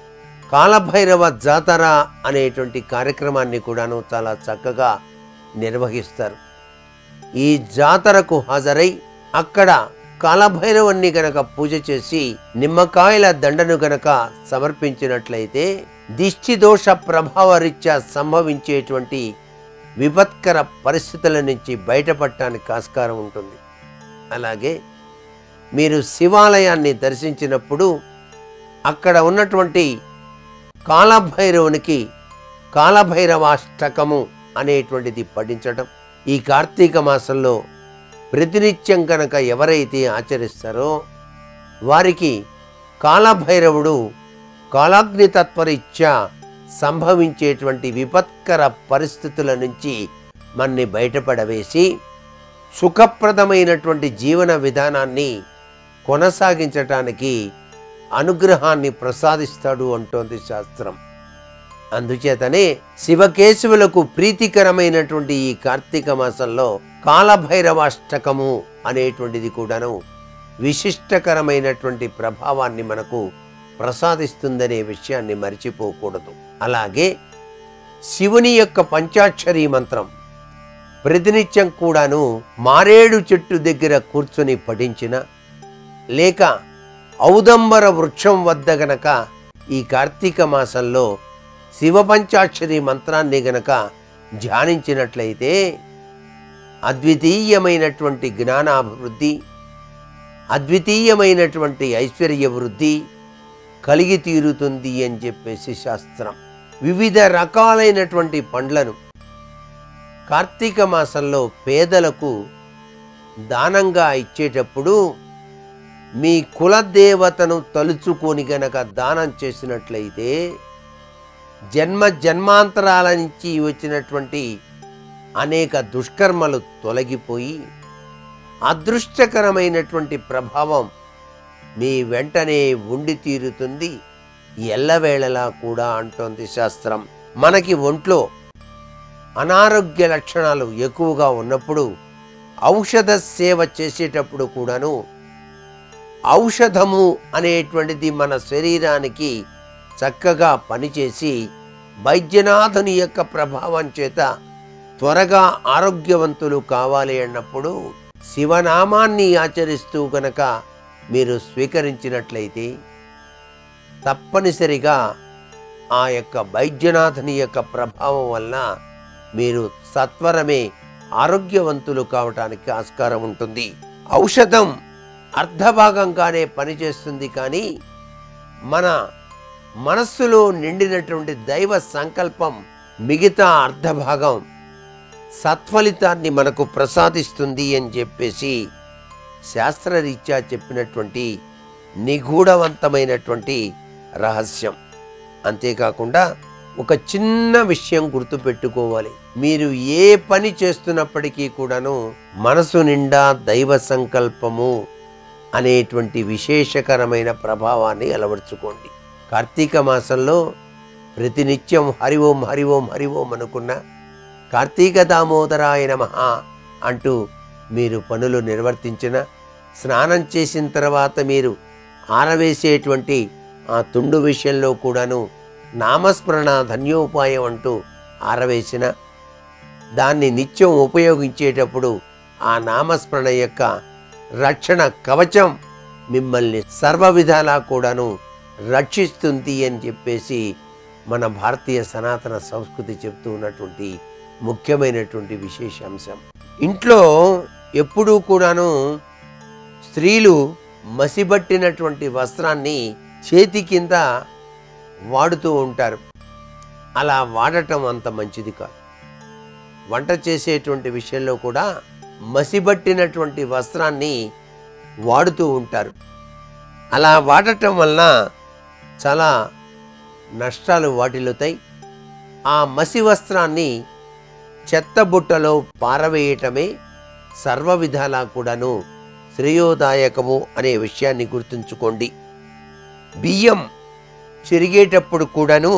కాలభైరవ జాతర అనేటువంటి కార్యక్రమాన్ని కూడాను చాలా చక్కగా నిర్వహిస్తారు ఈ జాతరకు హాజరై అక్కడ కాలభైరవుణ్ణి గనక పూజ చేసి నిమ్మకాయల దండను గనక సమర్పించినట్లయితే దిష్టి దోష ప్రభావరీత్యా సంభవించేటువంటి విపత్కర పరిస్థితుల నుంచి బయటపడటానికి ఆస్కారం ఉంటుంది అలాగే మీరు శివాలయాన్ని దర్శించినప్పుడు అక్కడ ఉన్నటువంటి కాలభైరవునికి కాలభైరవాష్టకము అనేటువంటిది పఠించటం ఈ కార్తీక మాసంలో ప్రతినిత్యం కనుక ఎవరైతే ఆచరిస్తారో వారికి కాలభైరవుడు కాలాగ్ని తత్వరీత్యా సంభవించేటువంటి విపత్కర పరిస్థితుల నుంచి మన్ని బయటపడవేసి సుఖప్రదమైనటువంటి జీవన విధానాన్ని కొనసాగించటానికి అనుగ్రహాన్ని ప్రసాదిస్తాడు అంటోంది శాస్త్రం అందుచేతనే శివకేశవులకు ప్రీతికరమైనటువంటి ఈ కార్తీక మాసంలో కాలభైరవాష్టకము అనేటువంటిది కూడాను విశిష్టకరమైనటువంటి ప్రభావాన్ని మనకు ప్రసాదిస్తుందనే విషయాన్ని మర్చిపోకూడదు అలాగే శివుని యొక్క పంచాక్షరీ మంత్రం ప్రతినిత్యం కూడాను మారేడు చెట్టు దగ్గర కూర్చొని పఠించిన లేక ఔదంబర వృక్షం వద్ద గనక ఈ కార్తీక మాసంలో శివ పంచాక్షరి మంత్రాన్ని గనక ధ్యానించినట్లయితే అద్వితీయమైనటువంటి జ్ఞానాభివృద్ధి అద్వితీయమైనటువంటి ఐశ్వర్య వృద్ధి కలిగి తీరుతుంది అని చెప్పేసి శాస్త్రం వివిధ రకాలైనటువంటి పండ్లను కార్తీక మాసంలో పేదలకు దానంగా ఇచ్చేటప్పుడు మీ కులదేవతను తలుచుకొని గనక దానం చేసినట్లయితే జన్మ జన్మాంతరాల నుంచి వచ్చినటువంటి అనేక దుష్కర్మలు తొలగిపోయి అదృష్టకరమైనటువంటి ప్రభావం మీ వెంటనే ఉండి తీరుతుంది ఎల్లవేళలా కూడా అంటోంది శాస్త్రం మనకి ఒంట్లో అనారోగ్య లక్షణాలు ఎక్కువగా ఉన్నప్పుడు ఔషధ సేవ చేసేటప్పుడు కూడాను ఔషధము అనేటువంటిది మన శరీరానికి చక్కగా పనిచేసి వైద్యనాథుని యొక్క ప్రభావం చేత త్వరగా ఆరోగ్యవంతులు కావాలి అన్నప్పుడు శివనామాన్ని ఆచరిస్తూ గనక మీరు స్వీకరించినట్లయితే తప్పనిసరిగా ఆ యొక్క వైద్యనాథుని యొక్క ప్రభావం వలన మీరు సత్వరమే ఆరోగ్యవంతులు కావటానికి ఆస్కారం ఉంటుంది ఔషధం అర్ధభాగంగానే పనిచేస్తుంది కానీ మన మనస్సులో నిండినటువంటి దైవ సంకల్పం మిగతా అర్ధభాగం సత్ఫలితాన్ని మనకు ప్రసాదిస్తుంది అని చెప్పేసి శాస్త్రరీత్యా చెప్పినటువంటి నిగూఢవంతమైనటువంటి రహస్యం అంతేకాకుండా ఒక చిన్న విషయం గుర్తుపెట్టుకోవాలి మీరు ఏ పని చేస్తున్నప్పటికీ కూడాను మనసు నిండా దైవ సంకల్పము అనేటువంటి విశేషకరమైన ప్రభావాన్ని అలవర్చుకోండి కార్తీక మాసంలో ప్రతినిత్యం హరి ఓం హరి ఓం హరి ఓం అనుకున్న కార్తీక దామోదరాయ నమః అంటూ మీరు పనులు నిర్వర్తించిన స్నానం చేసిన తర్వాత మీరు ఆరవేసేటువంటి ఆ తుండు విషయంలో కూడాను నామస్మరణ ధన్యోపాయం అంటూ ఆరవేసిన దాన్ని నిత్యం ఉపయోగించేటప్పుడు ఆ నామస్మరణ యొక్క రక్షణ కవచం మిమ్మల్ని సర్వ విధాలా కూడాను రక్షిస్తుంది అని చెప్పేసి మన భారతీయ సనాతన సంస్కృతి చెప్తూ ఉన్నటువంటి ముఖ్యమైనటువంటి విశేషాంశం ఇంట్లో ఎప్పుడూ కూడాను స్త్రీలు మసిబట్టినటువంటి వస్త్రాన్ని చేతి కింద వాడుతూ ఉంటారు అలా వాడటం అంత మంచిది కాదు వంట చేసేటువంటి విషయంలో కూడా మసిబట్టినటువంటి వస్త్రాన్ని వాడుతూ ఉంటారు అలా వాడటం వలన చాలా నష్టాలు వాటిల్లుతాయి ఆ మసి వస్త్రాన్ని చెత్తబుట్టలో పారవేయటమే సర్వ విధాలా కూడాను శ్రేయోదాయకము అనే విషయాన్ని గుర్తుంచుకోండి బియ్యం చెరిగేటప్పుడు కూడాను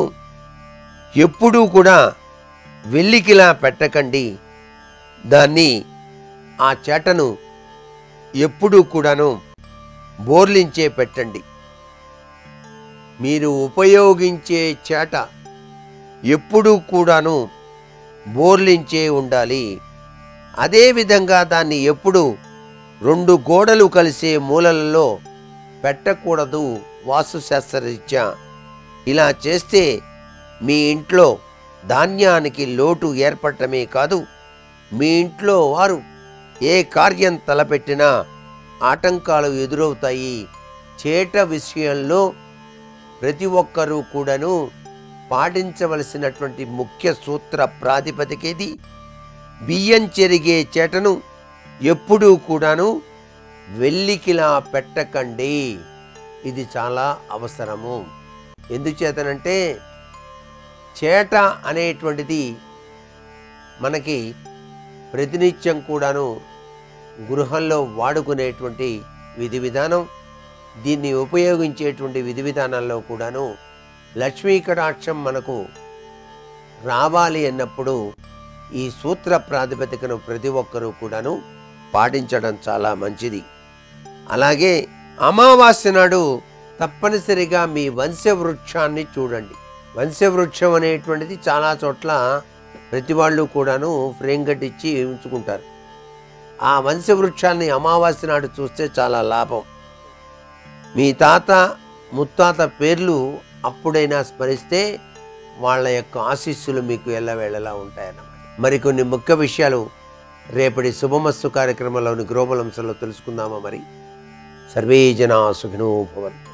ఎప్పుడూ కూడా వెల్లికిలా పెట్టకండి దాన్ని ఆ చేటను ఎప్పుడూ కూడాను బోర్లించే పెట్టండి మీరు ఉపయోగించే చేట ఎప్పుడూ కూడాను బోర్లించే ఉండాలి అదేవిధంగా దాన్ని ఎప్పుడు రెండు గోడలు కలిసే మూలలలో పెట్టకూడదు వాస్తుశాస్త్రరీత్యా ఇలా చేస్తే మీ ఇంట్లో ధాన్యానికి లోటు ఏర్పడటమే కాదు మీ ఇంట్లో వారు ఏ కార్యం తలపెట్టినా ఆటంకాలు ఎదురవుతాయి చేట విషయంలో ప్రతి ఒక్కరూ కూడాను పాటించవలసినటువంటి ముఖ్య సూత్ర ప్రాతిపదికేది బియ్యం చెరిగే చేటను ఎప్పుడూ కూడాను వెల్లికిలా పెట్టకండి ఇది చాలా అవసరము ఎందుచేతనంటే చేట అనేటువంటిది మనకి ప్రతినిత్యం కూడాను గృహంలో వాడుకునేటువంటి విధి విధానం దీన్ని ఉపయోగించేటువంటి విధి విధానాల్లో కూడాను లక్ష్మీ కటాక్షం మనకు రావాలి అన్నప్పుడు ఈ సూత్ర ప్రాతిపదికను ప్రతి ఒక్కరూ కూడాను పాటించడం చాలా మంచిది అలాగే అమావాస్య నాడు తప్పనిసరిగా మీ వంశవృక్షాన్ని చూడండి వంశవృక్షం అనేటువంటిది చాలా చోట్ల ప్రతి వాళ్ళు కూడాను ఫ్రేమ్ కట్టించి ఉంచుకుంటారు ఆ వంశవృక్షాన్ని అమావాస్య నాడు చూస్తే చాలా లాభం మీ తాత ముత్తాత పేర్లు అప్పుడైనా స్మరిస్తే వాళ్ళ యొక్క ఆశీస్సులు మీకు ఎల్లవేళలా ఉంటాయన్నమాట మరికొన్ని ముఖ్య విషయాలు రేపటి శుభమస్తు కార్యక్రమంలోని గ్రోబలంశంలో తెలుసుకుందామా మరి సర్వే జనా సుఖినో భవంతు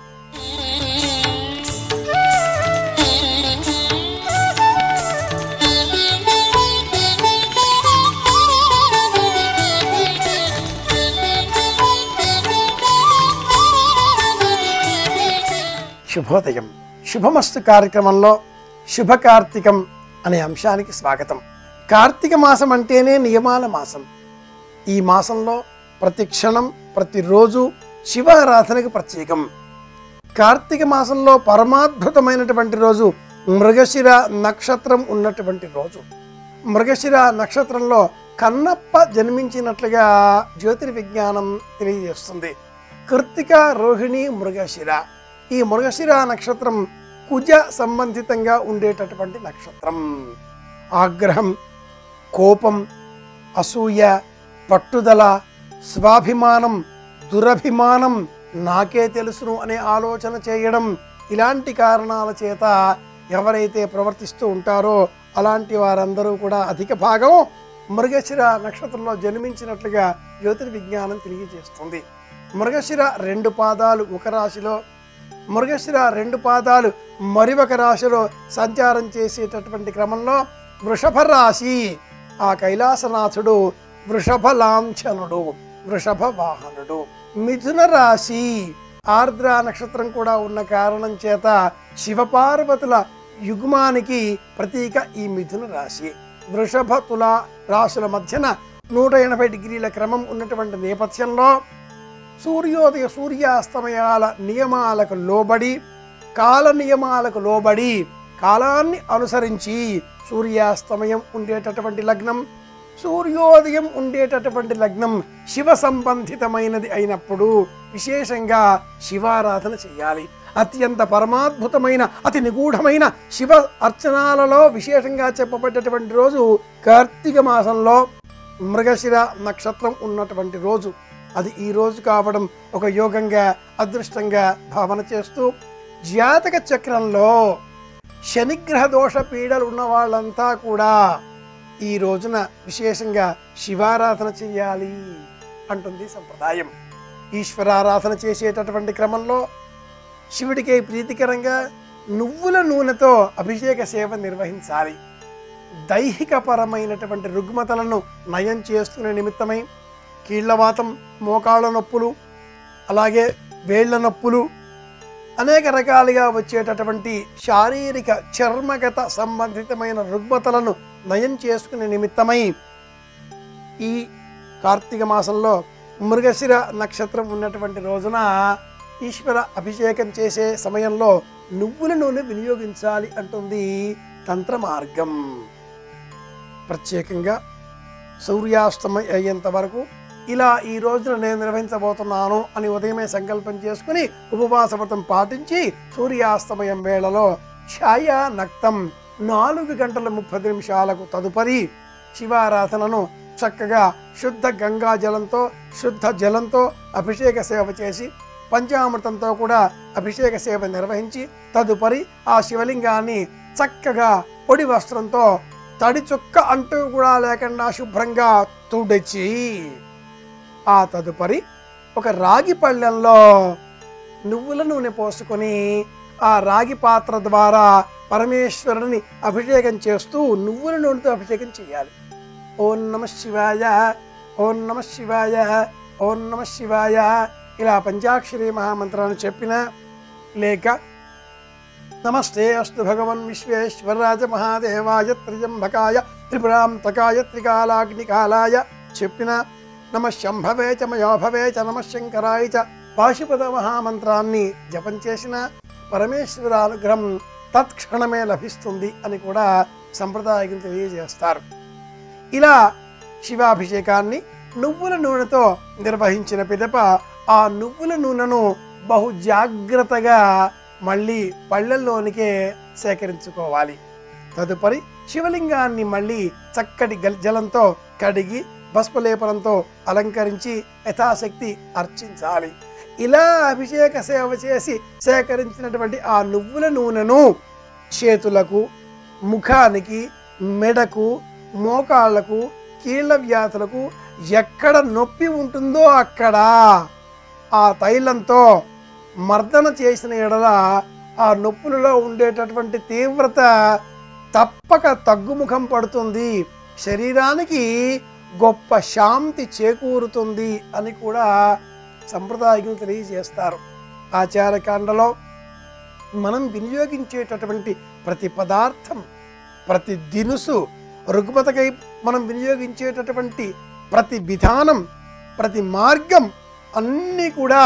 శుభోదయం శుభమస్తు కార్యక్రమంలో శుభ కార్తీకం అనే అంశానికి స్వాగతం కార్తీక మాసం అంటేనే నియమాల మాసం ఈ మాసంలో ప్రతి క్షణం ప్రతిరోజు శివారాధనకు ప్రత్యేకం కార్తీక మాసంలో పరమాద్భుతమైనటువంటి రోజు మృగశిర నక్షత్రం ఉన్నటువంటి రోజు మృగశిర నక్షత్రంలో కన్నప్ప జన్మించినట్లుగా జ్యోతిర్విజ్ఞానం తెలియజేస్తుంది కృత్తిక రోహిణి మృగశిర ఈ మృగశిర నక్షత్రం కుజ సంబంధితంగా ఉండేటటువంటి నక్షత్రం ఆగ్రహం కోపం అసూయ పట్టుదల స్వాభిమానం దురభిమానం నాకే తెలుసును అనే ఆలోచన చేయడం ఇలాంటి కారణాల చేత ఎవరైతే ప్రవర్తిస్తూ ఉంటారో అలాంటి వారందరూ కూడా అధిక భాగం మృగశిర నక్షత్రంలో జన్మించినట్లుగా జ్యోతిర్విజ్ఞానం తెలియజేస్తుంది మృగశిర రెండు పాదాలు ఒక రాశిలో మృగశిర రెండు పాదాలు మరి ఒక రాశిలో సంచారం చేసేటటువంటి క్రమంలో వృషభ రాశి ఆ కైలాసనాథుడు వృషభ లాంఛనుడు వృషభ వాహనుడు మిథున రాశి ఆర్ద్ర నక్షత్రం కూడా ఉన్న కారణం చేత శివపార్వతుల యుగ్మానికి ప్రతీక ఈ మిథున రాశి వృషభ తుల రాశుల మధ్యన నూట ఎనభై డిగ్రీల క్రమం ఉన్నటువంటి నేపథ్యంలో సూర్యోదయ సూర్యాస్తమయాల నియమాలకు లోబడి కాల నియమాలకు లోబడి కాలాన్ని అనుసరించి సూర్యాస్తమయం ఉండేటటువంటి లగ్నం సూర్యోదయం ఉండేటటువంటి లగ్నం శివ సంబంధితమైనది అయినప్పుడు విశేషంగా శివారాధన చేయాలి అత్యంత పరమాద్భుతమైన అతి నిగూఢమైన శివ అర్చనాలలో విశేషంగా చెప్పబడ్డటువంటి రోజు కార్తీక మాసంలో మృగశిర నక్షత్రం ఉన్నటువంటి రోజు అది ఈ రోజు కావడం ఒక యోగంగా అదృష్టంగా భావన చేస్తూ జాతక చక్రంలో శనిగ్రహ దోష పీడలు ఉన్న వాళ్ళంతా కూడా ఈ రోజున విశేషంగా శివారాధన చేయాలి అంటుంది సంప్రదాయం ఈశ్వరారాధన చేసేటటువంటి క్రమంలో శివుడికి ప్రీతికరంగా నువ్వుల నూనెతో అభిషేక సేవ నిర్వహించాలి దైహికపరమైనటువంటి రుగ్మతలను నయం చేసుకునే నిమిత్తమై కీళ్లవాతం మోకాళ్ళ నొప్పులు అలాగే వేళ్ల నొప్పులు అనేక రకాలుగా వచ్చేటటువంటి శారీరక చర్మగత సంబంధితమైన రుగ్మతలను నయం చేసుకునే నిమిత్తమై ఈ కార్తీక మాసంలో మృగశిర నక్షత్రం ఉన్నటువంటి రోజున ఈశ్వర అభిషేకం చేసే సమయంలో నువ్వుల నూనె వినియోగించాలి అంటుంది తంత్ర మార్గం ప్రత్యేకంగా సూర్యాస్తమయం అయ్యేంత వరకు ఇలా ఈ రోజున నేను నిర్వహించబోతున్నాను అని ఉదయమే సంకల్పం చేసుకుని ఉపవాస వ్రతం పాటించి సూర్యాస్తమయం వేళలో ఛాయ నక్తం నాలుగు గంటల ముప్పై నిమిషాలకు తదుపరి శివారాధనను చక్కగా శుద్ధ గంగా జలంతో శుద్ధ జలంతో అభిషేక సేవ చేసి పంచామృతంతో కూడా అభిషేక సేవ నిర్వహించి తదుపరి ఆ శివలింగాన్ని చక్కగా పొడి వస్త్రంతో తడి చుక్క అంటూ కూడా లేకుండా శుభ్రంగా తుడిచి ఆ తదుపరి ఒక రాగి పళ్ళెంలో నువ్వుల నూనె పోసుకొని ఆ రాగి పాత్ర ద్వారా పరమేశ్వరుని అభిషేకం చేస్తూ నువ్వుల నూనెతో అభిషేకం చేయాలి ఓం నమ శివాయ ఓం నమ శివాయ ఓం నమ శివాయ ఇలా పంచాక్షరి మహామంత్రాన్ని చెప్పిన లేక నమస్తే అస్తు భగవన్ విశ్వేశ్వరరాజ మహాదేవాయ త్రిజంభకాయ త్రిపురాంతకాయ త్రికాలాగ్నికాలాయ చెప్పిన నమ శంభవే చ మయోభవే చ నమ శంకరాయ చ పాశుపద మహామంత్రాన్ని జపం చేసిన పరమేశ్వర అనుగ్రహం తత్క్షణమే లభిస్తుంది అని కూడా సంప్రదాయం తెలియజేస్తారు ఇలా శివాభిషేకాన్ని నువ్వుల నూనెతో నిర్వహించిన పిదప ఆ నువ్వుల నూనెను బహు జాగ్రత్తగా మళ్ళీ పళ్ళల్లోనికే సేకరించుకోవాలి తదుపరి శివలింగాన్ని మళ్ళీ చక్కటి గల్- జలంతో కడిగి భస్మలేపనంతో అలంకరించి యథాశక్తి అర్చించాలి ఇలా అభిషేక సేవ చేసి సేకరించినటువంటి ఆ నువ్వుల నూనెను చేతులకు ముఖానికి మెడకు మోకాళ్లకు కీళ్ళ వ్యాధులకు ఎక్కడ నొప్పి ఉంటుందో అక్కడ ఆ తైలంతో మర్దన చేసిన ఎడల ఆ నొప్పులలో ఉండేటటువంటి తీవ్రత తప్పక తగ్గుముఖం పడుతుంది శరీరానికి గొప్ప శాంతి చేకూరుతుంది అని కూడా సంప్రదాయం తెలియజేస్తారు ఆచారకాండలో మనం వినియోగించేటటువంటి ప్రతి పదార్థం ప్రతి దినుసు రుగ్మతకై మనం వినియోగించేటటువంటి ప్రతి విధానం ప్రతి మార్గం అన్నీ కూడా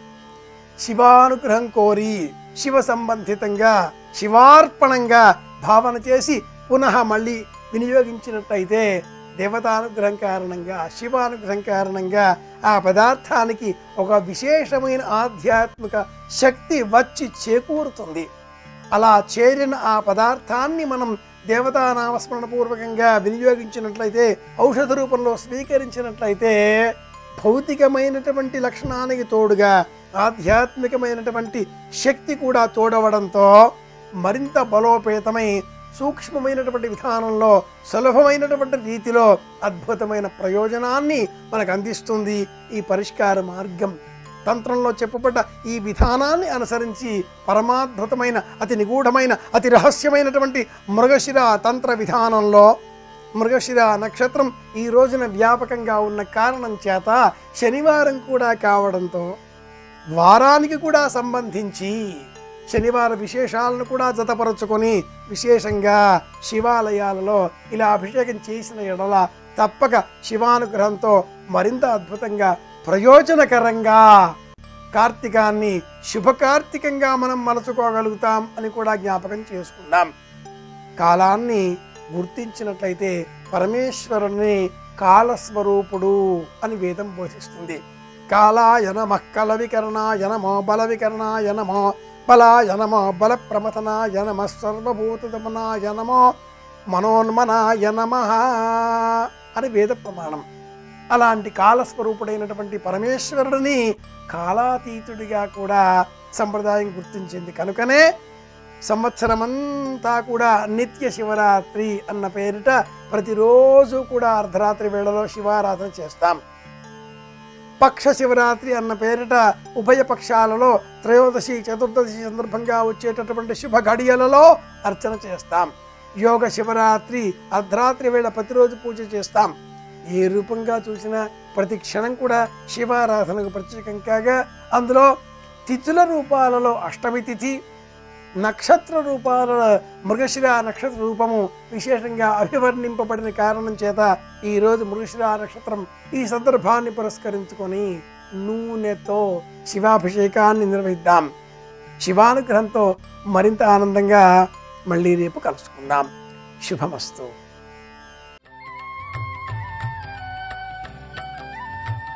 శివానుగ్రహం కోరి శివ సంబంధితంగా శివార్పణంగా భావన చేసి పునః మళ్ళీ వినియోగించినట్టయితే దేవతానుగ్రహం కారణంగా శివానుగ్రహం కారణంగా ఆ పదార్థానికి ఒక విశేషమైన ఆధ్యాత్మిక శక్తి వచ్చి చేకూరుతుంది అలా చేరిన ఆ పదార్థాన్ని మనం దేవతా నామస్మరణ పూర్వకంగా వినియోగించినట్లయితే ఔషధ రూపంలో స్వీకరించినట్లయితే భౌతికమైనటువంటి లక్షణానికి తోడుగా ఆధ్యాత్మికమైనటువంటి శక్తి కూడా తోడవడంతో మరింత బలోపేతమై సూక్ష్మమైనటువంటి విధానంలో సులభమైనటువంటి రీతిలో అద్భుతమైన ప్రయోజనాన్ని మనకు అందిస్తుంది ఈ పరిష్కార మార్గం తంత్రంలో చెప్పబడ్డ ఈ విధానాన్ని అనుసరించి పరమాద్భుతమైన అతి నిగూఢమైన అతి రహస్యమైనటువంటి మృగశిర తంత్ర విధానంలో మృగశిర నక్షత్రం ఈ రోజున వ్యాపకంగా ఉన్న కారణం చేత శనివారం కూడా కావడంతో వారానికి కూడా సంబంధించి శనివార విశేషాలను కూడా జతపరుచుకొని విశేషంగా శివాలయాలలో ఇలా అభిషేకం చేసిన ఎడల తప్పక శివానుగ్రహంతో మరింత అద్భుతంగా ప్రయోజనకరంగా కార్తీకాన్ని శుభకార్తీకంగా మనం మలుచుకోగలుగుతాం అని కూడా జ్ఞాపకం చేసుకుందాం కాలాన్ని గుర్తించినట్లయితే పరమేశ్వరుని కాలస్వరూపుడు అని వేదం బోధిస్తుంది కాలాయ నమ కల వికరణాయ నమో బల వికరణాయ నమో బలాయ నమో బల ప్రమథనాయ నమ సర్వభూతమనాయ నమో మనోన్మనాయ నమ అని వేద ప్రమాణం అలాంటి కాలస్వరూపుడైనటువంటి పరమేశ్వరుడిని కాలాతీతుడిగా కూడా సంప్రదాయం గుర్తించింది కనుకనే సంవత్సరమంతా కూడా నిత్య శివరాత్రి అన్న పేరిట ప్రతిరోజు కూడా అర్ధరాత్రి వేళలో శివారాధన చేస్తాం పక్ష శివరాత్రి అన్న పేరిట ఉభయ పక్షాలలో త్రయోదశి చతుర్దశి సందర్భంగా వచ్చేటటువంటి శుభ గడియలలో అర్చన చేస్తాం యోగ శివరాత్రి అర్ధరాత్రి వేళ ప్రతిరోజు పూజ చేస్తాం ఏ రూపంగా చూసినా ప్రతి క్షణం కూడా శివారాధనకు ప్రత్యేకం కాగా అందులో తిథుల రూపాలలో అష్టమి తిథి నక్షత్ర రూపాల మృగశిర నక్షత్ర రూపము విశేషంగా అభివర్ణింపబడిన కారణం చేత ఈరోజు మృగశిర నక్షత్రం ఈ సందర్భాన్ని పురస్కరించుకొని నూనెతో శివాభిషేకాన్ని నిర్వహిద్దాం శివానుగ్రహంతో మరింత ఆనందంగా మళ్ళీ రేపు కలుసుకుందాం శుభమస్తు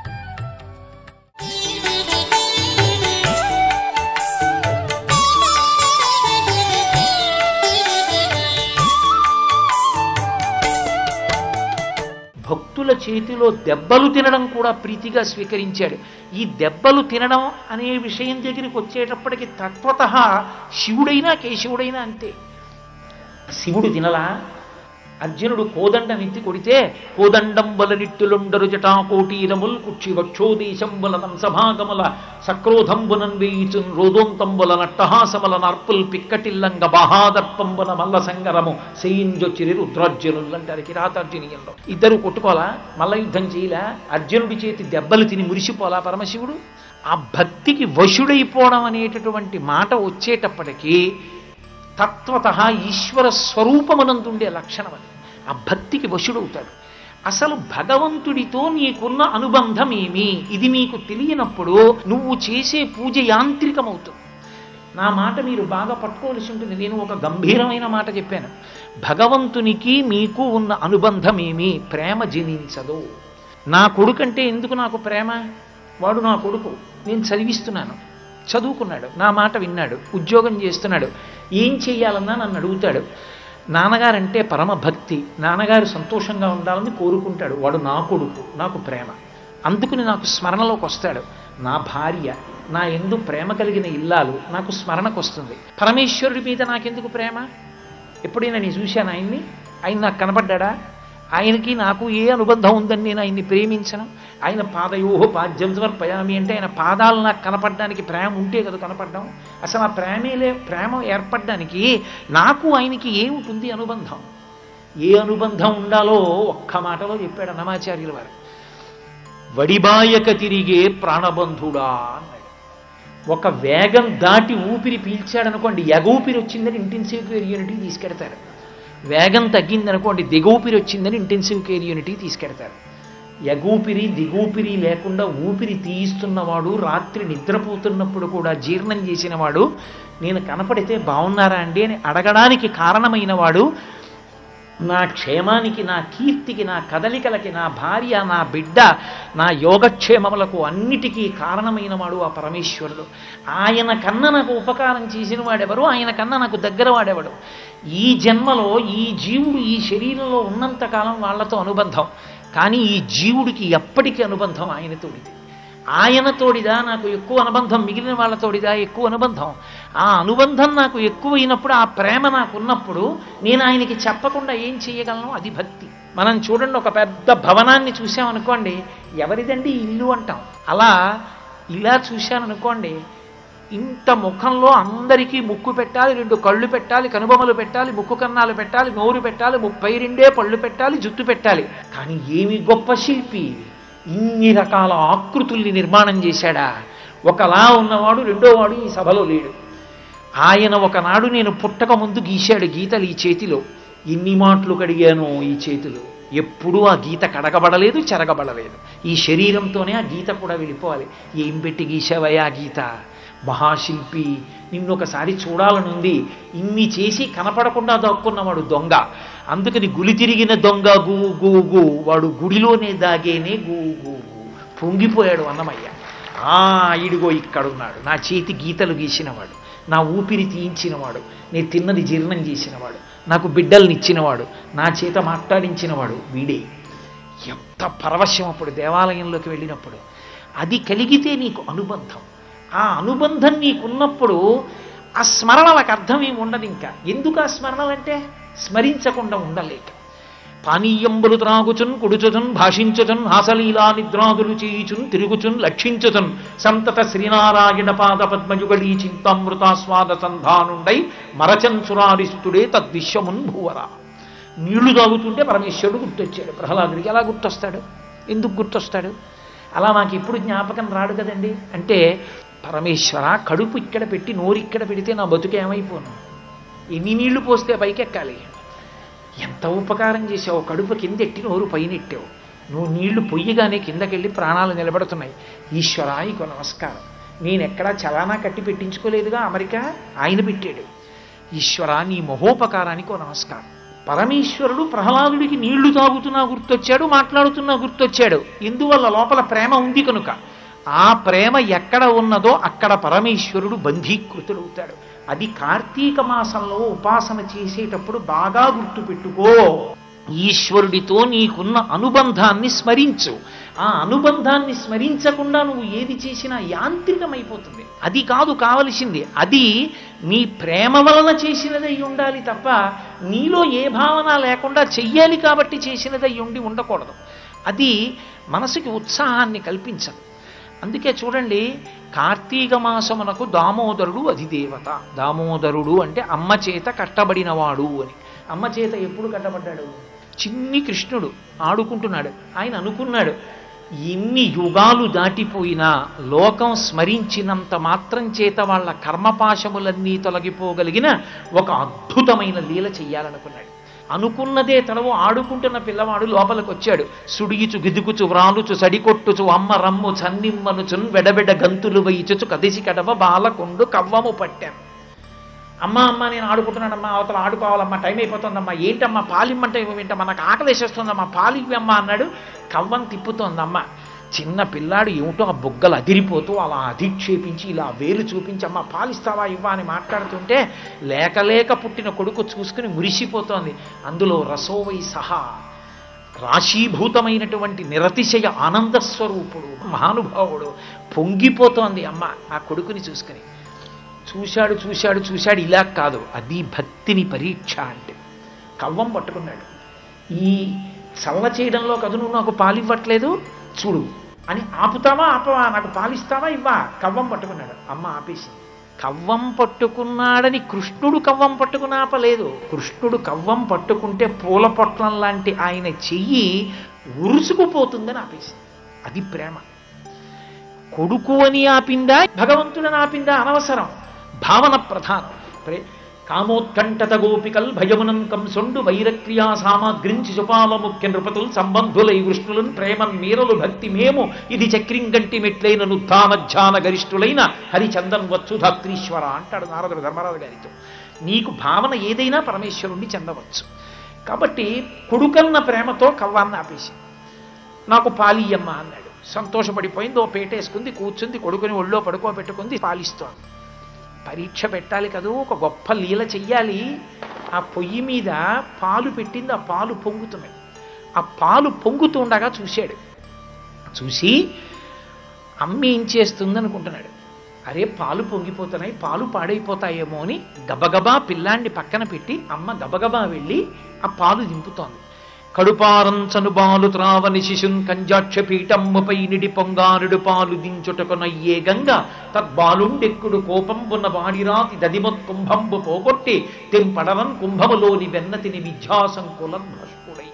చేతిలో దెబ్బలు తినడం కూడా ప్రీతిగా స్వీకరించాడు ఈ దెబ్బలు తినడం అనే విషయం దగ్గరికి వచ్చేటప్పటికి తత్వత శివుడైనా కేశవుడైనా అంతే శివుడు తినలా అర్జునుడు కోదండం ఎత్తి కొడితే కోదండం వల నిట్టులుండరు జటాకోటీరముల్ కుక్షి వక్షోదేశం వల నంసభాగముల సక్రోధంబునన్ వేయిచున్ రోదోంతంబుల నట్టహాసముల నర్పుల్ పిక్కటిల్లంగ బహాదర్పంబున మల్ల సంగరము సేయింజొచ్చిరి రుద్రార్జునులు అంటారు కిరాతార్జునీయంలో ఇద్దరు కొట్టుకోలా మల్ల యుద్ధం చేయలా అర్జునుడి చేతి దెబ్బలు తిని మురిసిపోలా పరమశివుడు ఆ భక్తికి వశుడైపోవడం అనేటటువంటి మాట వచ్చేటప్పటికీ తత్వత ఈశ్వర స్వరూపమనందుండే లక్షణం అది ఆ భక్తికి వశుడవుతాడు అసలు భగవంతుడితో నీకున్న అనుబంధం ఏమి ఇది నీకు తెలియనప్పుడు నువ్వు చేసే పూజ యాంత్రికమవుతుంది నా మాట మీరు బాగా పట్టుకోవలసి ఉంటుంది నేను ఒక గంభీరమైన మాట చెప్పాను భగవంతునికి మీకు ఉన్న అనుబంధం ఏమి ప్రేమ జనించదు నా కొడుకంటే ఎందుకు నాకు ప్రేమ వాడు నా కొడుకు నేను చదివిస్తున్నాను చదువుకున్నాడు నా మాట విన్నాడు ఉద్యోగం చేస్తున్నాడు ఏం చెయ్యాలన్నా నన్ను అడుగుతాడు నాన్నగారంటే పరమ భక్తి నాన్నగారు సంతోషంగా ఉండాలని కోరుకుంటాడు వాడు నా కొడుకు నాకు ప్రేమ అందుకుని నాకు స్మరణలోకి వస్తాడు నా భార్య నా ఎందు ప్రేమ కలిగిన ఇల్లాలు నాకు స్మరణకు వస్తుంది పరమేశ్వరుడి మీద నాకెందుకు ప్రేమ ఎప్పుడైనా నేను చూశాను ఆయన్ని ఆయన నాకు కనపడ్డా ఆయనకి నాకు ఏ అనుబంధం ఉందని నేను ఆయన్ని ప్రేమించను ఆయన పాదయోహ పాద్యం సమర్పయామి అంటే ఆయన పాదాలు నాకు కనపడడానికి ప్రేమ ఉంటే కదా కనపడడం అసలు ఆ ప్రేమేలే ప్రేమ ఏర్పడడానికి నాకు ఆయనకి ఏముంటుంది అనుబంధం ఏ అనుబంధం ఉండాలో ఒక్క మాటలో చెప్పాడు అన్నమాచార్యుల వారు వడిబాయక తిరిగే ప్రాణబంధుడా అన్నాడు ఒక వేగం దాటి ఊపిరి పీల్చాడనుకోండి ఎగూపిరి వచ్చిందని ఇంటెన్సివ్ కేర్ యూనిటీ తీసుకెడతారు వేగం తగ్గిందనుకోండి దిగూపిరి వచ్చిందని ఇంటెన్సివ్ కేర్ యూనిటీ తీసుకెడతారు ఎగూపిరి దిగూపిరి లేకుండా ఊపిరి తీయిస్తున్నవాడు రాత్రి నిద్రపోతున్నప్పుడు కూడా జీర్ణం చేసినవాడు నేను కనపడితే బాగున్నారా అండి అని అడగడానికి కారణమైన వాడు నా క్షేమానికి నా కీర్తికి నా కదలికలకి నా భార్య నా బిడ్డ నా యోగక్షేమములకు అన్నిటికీ కారణమైన వాడు ఆ పరమేశ్వరుడు ఆయన కన్నా నాకు ఉపకారం చేసిన వాడెవరు ఆయన కన్నా నాకు దగ్గర వాడెవడు ఈ జన్మలో ఈ జీవుడు ఈ శరీరంలో ఉన్నంతకాలం వాళ్ళతో అనుబంధం కానీ ఈ జీవుడికి ఎప్పటికీ అనుబంధం ఆయనతోడిది ఆయనతోడిదా నాకు ఎక్కువ అనుబంధం మిగిలిన వాళ్ళతోడిదా ఎక్కువ అనుబంధం ఆ అనుబంధం నాకు ఎక్కువైనప్పుడు ఆ ప్రేమ నాకు ఉన్నప్పుడు నేను ఆయనకి చెప్పకుండా ఏం చేయగలను అది భక్తి మనం చూడండి ఒక పెద్ద భవనాన్ని చూసామనుకోండి ఎవరిదండి ఈ ఇల్లు అంటాం అలా ఇలా చూశాననుకోండి ఇంత ముఖంలో అందరికీ ముక్కు పెట్టాలి రెండు కళ్ళు పెట్టాలి కనుబొమలు పెట్టాలి ముక్కు కన్నాలు పెట్టాలి నోరు పెట్టాలి ముప్పై రెండే పళ్ళు పెట్టాలి జుట్టు పెట్టాలి కానీ ఏమి గొప్ప శిల్పి ఇన్ని రకాల ఆకృతుల్ని నిర్మాణం చేశాడా ఒకలా ఉన్నవాడు రెండోవాడు ఈ సభలో లేడు ఆయన ఒకనాడు నేను పుట్టక ముందు గీశాడు గీతలు ఈ చేతిలో ఎన్ని మాటలు కడిగానో ఈ చేతిలో ఎప్పుడూ ఆ గీత కడగబడలేదు చెరగబడలేదు ఈ శరీరంతోనే ఆ గీత కూడా వెళ్ళిపోవాలి ఏం పెట్టి గీసావయ్యా ఆ గీత మహాశిల్పి నిన్ను ఒకసారి చూడాలనుంది ఇన్ని చేసి కనపడకుండా దాక్కున్నవాడు దొంగ అందుకని గులి తిరిగిన దొంగ గూ గూ గూ వాడు గుడిలోనే దాగేనే గూ గూ గూ పొంగిపోయాడు అన్నమయ్య ఆ ఇడిగో ఇక్కడున్నాడు నా చేతి గీతలు గీసినవాడు నా ఊపిరి తీయించినవాడు నేను తిన్నది జీర్ణం చేసినవాడు నాకు బిడ్డల్నిచ్చినవాడు నా చేత మాట్లాడించినవాడు వీడే ఎంత పరవశం అప్పుడు దేవాలయంలోకి వెళ్ళినప్పుడు అది కలిగితే నీకు అనుబంధం ఆ అనుబంధం నీకున్నప్పుడు ఆ స్మరణలకు అర్థం ఏమి ఉండదు ఇంకా ఎందుకు ఆ స్మరణలంటే స్మరించకుండా ఉండలేక పానీయంబులు త్రాగుచున్ కుడుచుచున్ భాషించుచున్ హాసలీలా నిద్రాదులు చేయుచున్ తిరుగుచున్ లక్షించుచున్ సంతత శ్రీనారాయణ పాద పద్మయుగళీ చింతామృతాస్వాద సంధానుండై మరచన్ సురారిసుతుడే తద్విశ్వమున్ భూవరా నీళ్లు తాగుతుంటే పరమేశ్వరుడు గుర్తొచ్చాడు ప్రహ్లాదుడికి ఎలా గుర్తొస్తాడు ఎందుకు గుర్తొస్తాడు అలా మాకు ఎప్పుడు జ్ఞాపకం రాడు కదండి అంటే పరమేశ్వర కడుపు ఇక్కడ పెట్టి నోరు ఇక్కడ పెడితే నా బతుకు ఏమైపోను ఎన్ని నీళ్లు పోస్తే పైకెక్కాలి ఎంత ఉపకారం చేసావు కడుపు కిందెట్టి నోరు పైనెట్టావు నువ్వు నీళ్లు పొయ్యగానే కిందకెళ్ళి ప్రాణాలు నిలబడుతున్నాయి ఈశ్వర నీకు నమస్కారం నేను ఎక్కడా చలానా కట్టి పెట్టించుకోలేదుగా అమెరికా ఆయన పెట్టాడు ఈశ్వర నీ మహోపకారానికి ఓ నమస్కారం పరమేశ్వరుడు ప్రహ్లాదుడికి నీళ్లు తాగుతున్నా గుర్తొచ్చాడు మాట్లాడుతున్నా గుర్తొచ్చాడు ఎందువల్ల లోపల ప్రేమ ఉంది కనుక ఆ ప్రేమ ఎక్కడ ఉన్నదో అక్కడ పరమేశ్వరుడు బంధీకృతుడవుతాడు అది కార్తీక మాసంలో ఉపాసన చేసేటప్పుడు బాగా గుర్తుపెట్టుకో ఈశ్వరుడితో నీకున్న అనుబంధాన్ని స్మరించు ఆ అనుబంధాన్ని స్మరించకుండా నువ్వు ఏది చేసినా యాంత్రికమైపోతుంది అది కాదు కావలసింది అది నీ ప్రేమ వలన చేసినదై ఉండాలి తప్ప నీలో ఏ భావన లేకుండా చెయ్యాలి కాబట్టి చేసినదై ఉండి ఉండకూడదు అది మనసుకి ఉత్సాహాన్ని కల్పించదు అందుకే చూడండి కార్తీక మాసమునకు దామోదరుడు అధిదేవత దామోదరుడు అంటే అమ్మ చేత కట్టబడినవాడు అని అమ్మ చేత ఎప్పుడు కట్టబడ్డాడు చిన్ని కృష్ణుడు ఆడుకుంటున్నాడు ఆయన అనుకున్నాడు ఎన్ని యుగాలు దాటిపోయినా లోకం స్మరించినంత మాత్రం చేత వాళ్ళ కర్మపాశములన్నీ తొలగిపోగలిగిన ఒక అద్భుతమైన లీల చెయ్యాలనుకున్నాడు అనుకున్నదే తడవు ఆడుకుంటున్న పిల్లవాడు లోపలికి వచ్చాడు సుడిగిచు గిదుకుచు వ్రాలుచు సడికొట్టుచు అమ్మ రమ్ము చన్నిమ్మనుచున్ వెడబెడ గంతులు వైచుచు కదిసి కడవ బాలకొండు కవ్వము పట్టాను అమ్మ అమ్మ నేను ఆడుకుంటున్నానమ్మా అవతల ఆడుకోవాలమ్మా టైం అయిపోతుందమ్మా ఏంటమ్మా పాలిమ్మంటే ఏంటమ్మా నాకు ఆకలి వేసేస్తుందమ్మా పాలు ఇవ్వమ్మా అన్నాడు కవ్వం తిప్పుతోందమ్మ చిన్న పిల్లాడు ఏమిటో ఆ బుగ్గలు అదిరిపోతూ అలా అధిక్షేపించి ఇలా వేలు చూపించి అమ్మ పాలిస్తావా ఇవ్వా అని మాట్లాడుతుంటే లేక లేక పుట్టిన కొడుకు చూసుకుని మురిసిపోతోంది అందులో రసోవై సహా రాశీభూతమైనటువంటి నిరతిశయ ఆనంద స్వరూపుడు మహానుభావుడు పొంగిపోతోంది అమ్మ ఆ కొడుకుని చూసుకుని చూశాడు చూశాడు చూశాడు ఇలా కాదు అది భక్తిని పరీక్ష అంటే కవ్వం పట్టుకున్నాడు ఈ చల్ల చేయడంలో కదు నువ్వు నాకు పాలివ్వట్లేదు చూడు అని ఆపుతావా ఆపవా నాకు పాలిస్తావా ఇవ్వా కవ్వం పట్టుకున్నాడు అమ్మ ఆపేసింది కవ్వం పట్టుకున్నాడని కృష్ణుడు కవ్వం పట్టుకుని ఆపలేదు కృష్ణుడు కవ్వం పట్టుకుంటే పూల పొట్లం లాంటి ఆయన చెయ్యి ఉరుసుకుపోతుందని ఆపేసింది అది ప్రేమ కొడుకు అని ఆపిందా భగవంతుడని ఆపిందా అనవసరం భావన ప్రధానం ప్రే కామోత్కంఠత గోపికల్ భయమునం కంసొండు వైరక్రియా సామాగ్రించి సుపాల ముఖ్య నృపతులు సంబంధులై విష్ణులను ప్రేమన్ మీరలు భక్తి మేము ఇది చక్రింగంటి మెట్లైన నుద్ధాన ధ్యాన గరిష్ఠులైన హరిచందన్ వచ్చు ధాత్రీశ్వర అంటాడు నారదుడు ధర్మరాజు గారితో నీకు భావన ఏదైనా పరమేశ్వరుణ్ణి చెందవచ్చు కాబట్టి కొడుకన్న ప్రేమతో కవ్వాన్ని ఆపేసి నాకు పాలియమ్మ అన్నాడు సంతోషపడిపోయింది ఓ పేటేసుకుంది కూర్చుంది కొడుకుని ఒళ్ళో పడుకోబెట్టుకుంది పాలిస్తోంది పరీక్ష పెట్టాలి కదూ ఒక గొప్ప లీల చెయ్యాలి ఆ పొయ్యి మీద పాలు పెట్టింది ఆ పాలు పొంగుతున్నాయి ఆ పాలు పొంగుతుండగా చూశాడు చూసి అమ్మ ఏం చేస్తుంది అనుకుంటున్నాడు అరే పాలు పొంగిపోతున్నాయి పాలు పాడైపోతాయేమో అని గబగబా పిల్లాన్ని పక్కన పెట్టి అమ్మ గబగబా వెళ్ళి ఆ పాలు దింపుతోంది కడుపారంచను బాలు త్రావని శిశున్ కంజాక్ష పీఠమ్ముపై నిడి పొంగారుడు పాలు దించుటకునయ్యే గంగ తద్బాలుండెక్కుడు కోపంబున వాడిరాతి దదిమత్కుంభంబు పోగొట్టి తెంపడరన్ కుంభములోని వెన్నతిని విద్యాసంకులన్ భ్రష్టుడై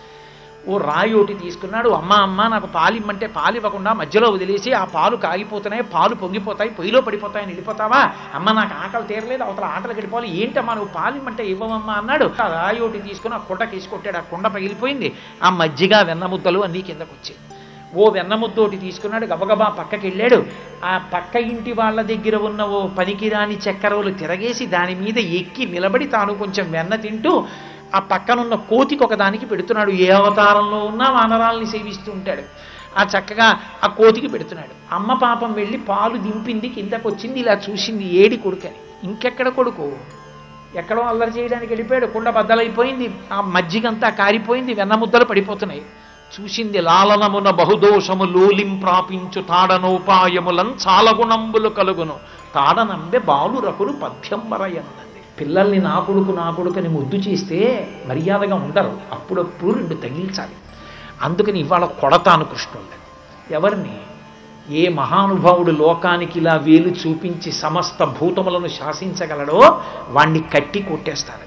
ఓ రాయోటి తీసుకున్నాడు అమ్మ అమ్మ నాకు పాలు ఇమ్మంటే పాలు ఇవ్వకుండా మధ్యలో వదిలేసి ఆ పాలు కాగిపోతున్నాయి పాలు పొంగిపోతాయి పొయ్యిలో పడిపోతాయని వెళ్ళిపోతావా అమ్మ నాకు ఆకలి తీరలేదు అవతల ఆటలు గడిపోవాలి ఏంటమ్మా నువ్వు పాలు ఇమ్మంటే ఇవ్వమమ్మా అన్నాడు ఆ రాయోటి తీసుకుని ఆ కుండ తీసుకొట్టాడు ఆ కుండ పగిలిపోయింది ఆ మజ్జిగ వెన్న ముద్దలు అన్నీ కిందకు వచ్చాయి ఓ వెన్న ముద్దోటి తీసుకున్నాడు గబగబా పక్కకి వెళ్ళాడు ఆ పక్క ఇంటి వాళ్ళ దగ్గర ఉన్న ఓ పనికిరాని చక్కెరలు తిరగేసి దాని మీద ఎక్కి నిలబడి తాను కొంచెం వెన్న తింటూ ఆ పక్కనున్న కోతికి ఒకదానికి పెడుతున్నాడు ఏ అవతారంలో ఉన్నా వానరాల్ని సేవిస్తూ ఉంటాడు ఆ చక్కగా ఆ కోతికి పెడుతున్నాడు అమ్మ పాపం వెళ్ళి పాలు దింపింది కిందకు వచ్చింది ఇలా చూసింది ఏడి కొడుకని ఇంకెక్కడ కొడుకు ఎక్కడో అల్లరి చేయడానికి వెళ్ళిపోయాడు కుండ బద్దలైపోయింది ఆ మజ్జిగంతా కారిపోయింది వెన్న ముద్దలు పడిపోతున్నాయి చూసింది లాలనమున బహుదోషము లోలిం ప్రాపించు తాడనోపాయములన్ చాలగుణంబులు కలుగును తాడనంబె బాలు రకులు పథ్యం వరయన్నది పిల్లల్ని నా కొడుకు నా కొడుకుని ముద్దు చేస్తే మర్యాదగా ఉండరు అప్పుడప్పుడు రెండు తగిల్చాలి అందుకని ఇవాళ కొడతాను కృష్ణుడిని ఎవరిని ఏ మహానుభావుడు లోకానికి ఇలా వేలు చూపించి సమస్త భూతములను శాసించగలడో వాణ్ణి కట్టి కొట్టేస్తాను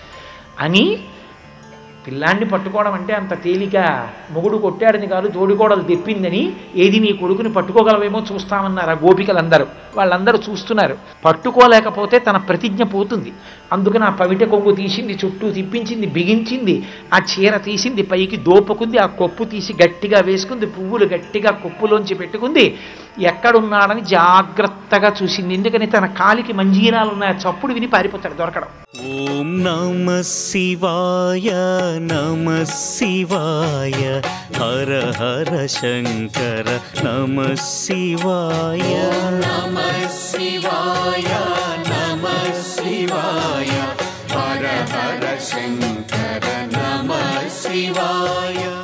అని పిల్లాన్ని పట్టుకోవడం అంటే అంత తేలిక మొగుడు కొట్టాడని కాదు తోడికోడలు తెప్పిందని ఏది నీ కొడుకుని పట్టుకోగలవేమో చూస్తామన్నారు ఆ గోపికలందరూ వాళ్ళందరూ చూస్తున్నారు పట్టుకోలేకపోతే తన ప్రతిజ్ఞ పోతుంది అందుకని ఆ పవిట కొంగు తీసింది చుట్టూ తిప్పించింది బిగించింది ఆ చీర తీసింది పైకి దోపుకుంది ఆ కొప్పు తీసి గట్టిగా వేసుకుంది పువ్వులు గట్టిగా కొప్పులోంచి పెట్టుకుంది ఎక్కడున్నాడని జాగ్రత్తగా చూసింది ఎందుకని తన కాలికి మంజీరాలు ఉన్నాయి ఆ చప్పుడు విని పారిపోతాడు దొరకడం ॐ नमः शिवाय नमः शिवाय हर हर शङ्कर नमः शिवाय नमः शिवाय नमः शिवाय हर हर शङ्कर नमः శివాయ